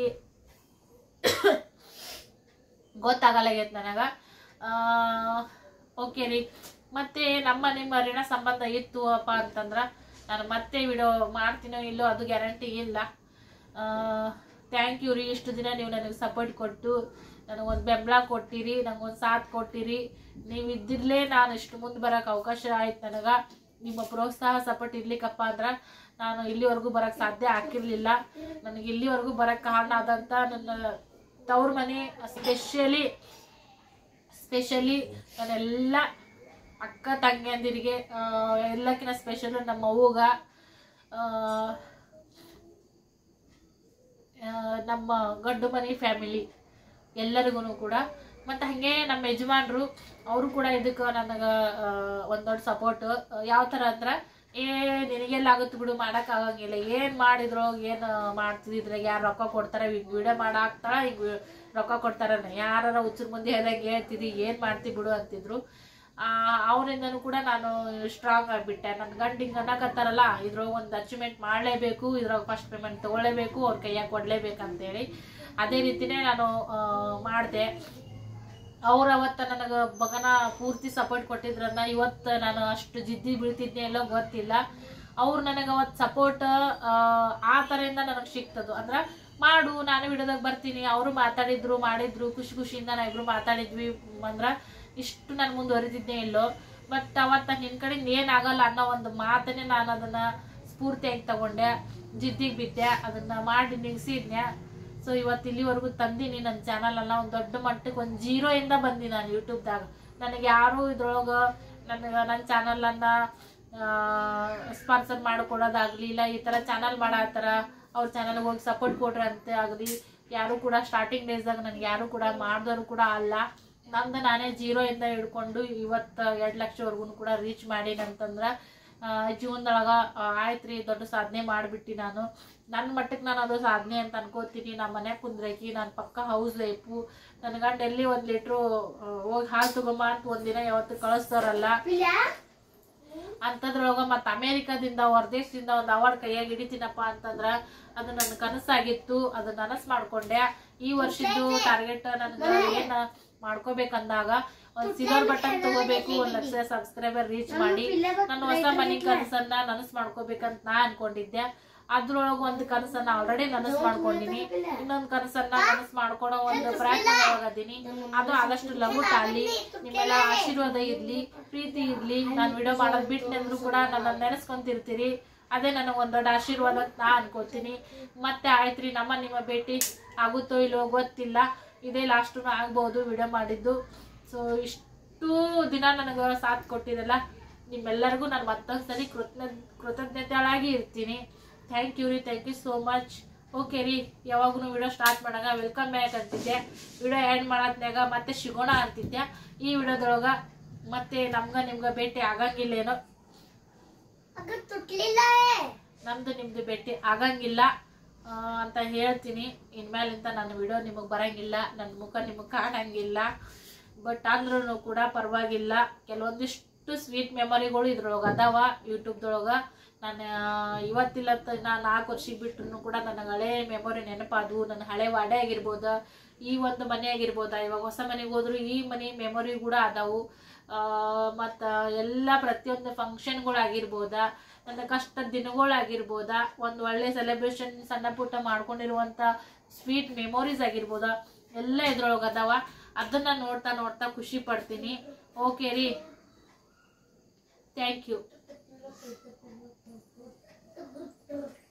ಗೊತ್ತಾಗಲಾಗೈತೆ ನನಗೆ ಓಕೆ ರೀ ಮತ್ತೆ ನಮ್ಮ ನಿಮ್ಮ ಋಣ ಸಂಬಂಧ ಇತ್ತು ಅಪ್ಪ ಅಂತಂದ್ರೆ ನಾನು ಮತ್ತೆ ವಿಡಿಯೋ ಮಾಡ್ತೀನೋ ಇಲ್ಲೋ ಅದು ಗ್ಯಾರಂಟಿ ಇಲ್ಲ ಥ್ಯಾಂಕ್ ಯು ರೀ ಇಷ್ಟು ದಿನ ನೀವು ನನಗೆ ಸಪೋರ್ಟ್ ಕೊಟ್ಟು ನನಗೊಂದು ಬೆಂಬಲ ಕೊಟ್ಟಿರಿ ನಂಗೊಂದು ಸಾಥ್ ಕೊಟ್ಟಿರಿ ನೀವು ಇದ್ದಿರ್ಲೇ ನಾನು ಇಷ್ಟು ಮುಂದೆ ಬರೋಕೆ ಅವಕಾಶ ಆಯ್ತು ನನಗೆ ನಿಮ್ಮ ಪ್ರೋತ್ಸಾಹ ಸಪೋರ್ಟ್ ಇರ್ಲಿಕ್ಕಪ್ಪ ಅಂದ್ರೆ ನಾನು ಇಲ್ಲಿವರೆಗೂ ಬರೋಕ್ಕೆ ಸಾಧ್ಯ ಆಗಿರಲಿಲ್ಲ ನನಗೆ ಇಲ್ಲಿವರೆಗೂ ಬರೋಕ್ಕೆ ಕಾರಣ ಆದಂಥ ನನ್ನ ತವ್ರ ಮನೆ ಸ್ಪೆಷಲಿ ಸ್ಪೆಷಲಿ ನಾನೆಲ್ಲ ಅಕ್ಕ ತಂಗಿಯಂದಿರಿಗೆ ಆ, ಎಲ್ಲಕ್ಕಿಂತ ಸ್ಪೆಷಲು ನಮ್ಮ ಅವ್ವಗ ಆ, ಆ, ನಮ್ಮ ಗಂಡು ಮನೆ ಫ್ಯಾಮಿಲಿ ಎಲ್ಲರಿಗೂ ಕೂಡ ಮತ್ತು ಹಾಗೆ ನಮ್ಮ ಯಜಮಾನ್ರು ಅವರು ಕೂಡ ಇದಕ್ಕೆ ನನಗೆ ಒಂದು ದೊಡ್ಡ ಸಪೋರ್ಟ್ ಯಾವ ಥರ ಅಂದ್ರೆ ಏ ನಿನಗೆಲ್ಲ ಆಗುತ್ತೆ ಬಿಡು ಮಾಡೋಕ್ಕಾಗಂಗಿಲ್ಲ ಏನು ಮಾಡಿದ್ರು ಏನು ಮಾಡ್ತಿದ್ರೆ ಯಾರು ರೊಕ್ಕ ಕೊಡ್ತಾರೆ ಈಗ ವಿಡಿಯೋ ಮಾಡಾಕ್ತಾಳ ಈಗ ರೊಕ್ಕ ಕೊಡ್ತಾರ ಯಾರ ಹುಚ್ಚರ ಮುಂದೆ ಹೇಳ್ದಂಗೆ ಹೇಳ್ತಿದ್ದಿ ಏನು ಮಾಡ್ತಿ ಬಿಡು ಅಂತಿದ್ರು ಅವರಿಂದನೂ ಕೂಡ ನಾನು ಸ್ಟ್ರಾಂಗ್ ಆಗಿಬಿಟ್ಟೆ ನನ್ನ ಗಂಡ ಹಿಂಗೆ ಅನ್ನಕತ್ತಾರಲ್ಲ ಇದ್ರೊಳಗೆ ಒಂದು ಅಚೀವ್ಮೆಂಟ್ ಮಾಡಲೇಬೇಕು ಇದ್ರಾಗ ಫಸ್ಟ್ ಪೇಮೆಂಟ್ ತೊಗೊಳ್ಳೇಬೇಕು ಅವ್ರ ಕೈಯಾಗ ಕೊಡಲೇಬೇಕಂತೇಳಿ ಅದೇ ರೀತಿನೇ ನಾನು ಮಾಡಿದೆ ಅವ್ರು ಅವತ್ತು ನನಗೆ ಮಗನ ಪೂರ್ತಿ ಸಪೋರ್ಟ್ ಕೊಟ್ಟಿದ್ರನ್ನ ಇವತ್ತು ನಾನು ಅಷ್ಟು ಜಿದ್ದಿ ಬೀಳ್ತಿದ್ದೆ ಎಲ್ಲೋ ಗೊತ್ತಿಲ್ಲ ಅವ್ರು ನನಗೆ ಅವತ್ತು ಸಪೋರ್ಟ್ ಆ ಥರದಿಂದ ನನಗೆ ಸಿಕ್ತದು ಅಂದ್ರೆ ಮಾಡು ನಾನು ವಿಡಿಯೋದಾಗ ಬರ್ತೀನಿ ಅವರು ಮಾತಾಡಿದ್ರು ಮಾಡಿದ್ರು ಖುಷಿ ಖುಷಿಯಿಂದ ನಾವು ಇಬ್ರು ಮಾತಾಡಿದ್ವಿ ಅಂದ್ರೆ ಇಷ್ಟು ನಾನು ಮುಂದುವರಿತಿದ್ದೆ ಇಲ್ಲೋ ಬಟ್ ಅವತ್ತು ನಿನ್ನ ಕಡೆಯಿಂದ ಏನಾಗಲ್ಲ ಅನ್ನೋ ಒಂದು ಮಾತನ್ನೇ ನಾನು ಅದನ್ನು ಸ್ಫೂರ್ತಿಯಾಗಿ ತಗೊಂಡೆ ಜಿದ್ದಿಗೆ ಬಿದ್ದೆ ಅದನ್ನು ಮಾಡಿ ನಿಗ್ಸಿದ್ನೆ ಸೊ ಇವತ್ತು ಇಲ್ಲಿವರೆಗೂ ತಂದೀನಿ ನನ್ನ ಚಾನಲ್ ಅಲ್ಲ ಒಂದು ದೊಡ್ಡ ಮಟ್ಟಕ್ಕೆ ಒಂದು ಜೀರೋ ಇಂದ ಬಂದಿ ನಾನು ಯೂಟ್ಯೂಬ್ದಾಗ ನನಗೆ ಯಾರು ಇದ್ರೊಳಗೆ ನನಗೆ ನನ್ನ ಚಾನಲನ್ನ ಸ್ಪಾನ್ಸರ್ ಮಾಡಿಕೊಡೋದಾಗ್ಲಿ ಇಲ್ಲ ಈ ಥರ ಚಾನಲ್ ಮಾಡತ್ತಾರ ಅವ್ರ ಚಾನಲ್ಗೆ ಹೋಗಿ ಸಪೋರ್ಟ್ ಕೊಡ್ರಿ ಅಂತ ಆಗಲಿ ಯಾರು ಕೂಡ ಸ್ಟಾರ್ಟಿಂಗ್ ಡೇಸ್ದಾಗ ನನಗೆ ಯಾರು ಕೂಡ ಮಾಡಿದವರು ಕೂಡ ಅಲ್ಲ ನಂದು ನಾನೇ ಜೀರೋ ಇಂದ ಹಿಡ್ಕೊಂಡು ಇವತ್ತು ಎರಡು ಲಕ್ಷವರೆಗೂ ಕೂಡ ರೀಚ್ ಮಾಡೀನಂತಂದ್ರೆ ಆ, ಜೀವನದೊಳಗ ಆ, ಆಯ್ತ್ರಿ ದೊಡ್ಡ ಸಾಧನೆ ಮಾಡಿಬಿಟ್ಟು ನಾನು ನನ್ನ ಮಟ್ಟಕ್ಕೆ ನಾನು ಅದು ಸಾಧನೆ ಅಂತ ಅನ್ಕೋತೀನಿ ನಮ್ಮ ಮನ್ಯಾಗ ಕುಂದ್ರಕಿ ನಾನು ಪಕ್ಕ ಹೌಸ್ ಲೈಫು ನನ್ನ ಗಂಡ ಎಲ್ಲಿ ಒಂದು ಲೀಟ್ರು ಹೋಗಿ ಹಾಲು ತಗೊಂಬ ಅಂತ ಒಂದಿನ ಯಾವತ್ತು ಕಳಿಸ್ತಾರಲ್ಲ ಅಂಥದ್ರೊಳಗ ಮತ್ತು ಅಮೇರಿಕಾದಿಂದ ಹೊರದೇಶದಿಂದ ಒಂದು ಅವಾರ್ಡ್ ಕೈಯಾಗಿ ಹಿಡಿತೀನಪ್ಪ ಅಂತಂದ್ರ ಅದು ನನ್ನ ಕನಸಾಗಿತ್ತು ಅದು ನನಸ್ ಮಾಡ್ಕೊಂಡೆ ಈ ವರ್ಷದ್ದು ಟಾರ್ಗೆಟ್ ನನ್ಗೆ ಏನ್ ಮಾಡ್ಕೋಬೇಕಂದಾಗ ಒಂದ್ ಸಿಲ್ವರ್ ಬಟನ್ ತಗೋಬೇಕು ಒಂದ್ ಲಕ್ಷ ಸಬ್ಸ್ಕ್ರೈಬರ್ ರೀಚ್ ಮಾಡಿ ನನ್ನ ಹೊಸ ಮನಿ ಕನಸನ್ನ ನನಸ್ ಮಾಡ್ಕೋಬೇಕಂತ ನಾ ಅನ್ಕೊಂಡಿದ್ದೆ ಅದ್ರೊಳಗ ಒಂದು ಕನಸನ್ನ ಆಲ್ರೆಡಿ ನನಸ್ ಮಾಡ್ಕೊಂಡಿನಿ ಇನ್ನೊಂದ್ ಕನಸನ್ನ ನನಸ್ ಮಾಡ್ಕೊಳೋ ಒಂದು ಪ್ರಯತ್ನದೊಳಗದೀನಿ ಅದು ಆದಷ್ಟು ಲಘು ತಾಲಿ ನಿಮ್ಮೆಲ್ಲ ಆಶೀರ್ವಾದ ಇರ್ಲಿ ಪ್ರೀತಿ ಇರ್ಲಿ ನಾನು ವಿಡಿಯೋ ಮಾಡೋದ್ ಬಿಟ್ಟು ಅಂದ್ರೂ ಕೂಡ ನನ್ನ ನೆನೆಸ್ಕೊಂತಿರ್ತೀರಿ ಅದೇ ನನಗೆ ಒಂದು ದೊಡ್ಡ ಆಶೀರ್ವಾದ ಅಂತ ನಾ ಅನ್ಕೋತೀನಿ ಮತ್ತೆ ಆಯ್ತ್ರಿ ನಮ್ಮ ನಿಮ್ಮ ಭೇಟಿ ಆಗುತ್ತೋ ಇಲ್ಲೋ ಗೊತ್ತಿಲ್ಲ ಇದೇ ಲಾಸ್ಟು ಆಗ್ಬೋದು ವಿಡಿಯೋ ಮಾಡಿದ್ದು ಸೊ ಇಷ್ಟು ದಿನ ನನಗೆ ಸಾಥ್ ಕೊಟ್ಟಿದ್ದಲ್ಲ ನಿಮ್ಮೆಲ್ಲರಿಗೂ ನಾನು ಮತ್ತೊಂದ್ಸರಿ ಕೃತಜ್ಞ ಕೃತಜ್ಞತೆಯಾಗಿ ಇರ್ತೀನಿ ಥ್ಯಾಂಕ್ ಯು ರೀ thank you so much okay ರೀ ಯಾವಾಗೂ ವಿಡಿಯೋ ಸ್ಟಾರ್ಟ್ ಮಾಡಾಗ ವೆಲ್ಕಮ್ ಬ್ಯಾಕ್ ಅಂತಿದ್ದೆ ವಿಡಿಯೋ ಎಂಡ್ ಮಾಡೋದ್ನಾಗ ಮತ್ತೆ ಸಿಗೋಣ ಅಂತಿದ್ದೆ ಈ ವಿಡಿಯೋದೊಳಗ ಮತ್ತೆ ನಮ್ಗ ನಿಮ್ಗ ಭೇಟಿ ಆಗಂಗಿಲ್ಲೇನೋ ನಮ್ದು ನಿಮ್ದು ಭೇಟಿ ಆಗಂಗಿಲ್ಲ ಆ, ಅಂತ ಹೇಳ್ತೀನಿ ಇನ್ಮೇಲಿಂದ ನನ್ನ ವಿಡಿಯೋ ನಿಮಗೆ ಬರಂಗಿಲ್ಲ ನನ್ನ ಮುಖ ನಿಮಗೆ ಕಾಣಂಗಿಲ್ಲ ಬಟ್ ಆದ್ರೂ ಕೂಡ ಪರವಾಗಿಲ್ಲ ಕೆಲವೊಂದಿಷ್ಟು ಸ್ವೀಟ್ ಮೆಮೊರಿಗಳು ಇದ್ರೊಳಗೆ ಅದಾವ ಯೂಟ್ಯೂಬ್ದೊಳಗೆ ನಾನು ಇವತ್ತಿಲ್ಲ ನಾನು ನಾಲ್ಕು ವರ್ಷಕ್ಕೆ ಬಿಟ್ಟರು ಕೂಡ ನನಗೆ ಹಳೆ ಮೆಮೊರಿ ನೆನಪಾದವು ನನ್ನ ಹಳೆ ವಾಡೆ ಆಗಿರ್ಬೋದು ಈ ಒಂದು ಮನೆ ಆಗಿರ್ಬೋದ ಇವಾಗ ಹೊಸ ಮನೆಗೆ ಹೋದ್ರು ಈ ಮನೆ ಮೆಮೊರಿ ಕೂಡ ಅದಾವು ಮತ್ತು ಎಲ್ಲ ಪ್ರತಿಯೊಂದು ಫಂಕ್ಷನ್ಗಳಾಗಿರ್ಬೋದ ನನ್ನ ಕಷ್ಟದ ದಿನಗಳಾಗಿರ್ಬೋದ ಒಂದು ಒಳ್ಳೆ ಸೆಲೆಬ್ರೇಷನ್ ಸಣ್ಣ ಪುಟ್ಟ ಮಾಡ್ಕೊಂಡಿರುವಂಥ ಸ್ವೀಟ್ ಮೆಮೊರೀಸ್ ಆಗಿರ್ಬೋದ ಎಲ್ಲ ಇದ್ರೊಳಗೆ ಅದಾವ ಅದನ್ನ ನೋಡ್ತಾ ನೋಡ್ತಾ ಖುಷಿ ಪಡ್ತೀನಿ ಓಕೆ ರೀ ಥ್ಯಾಂಕ್ ಯು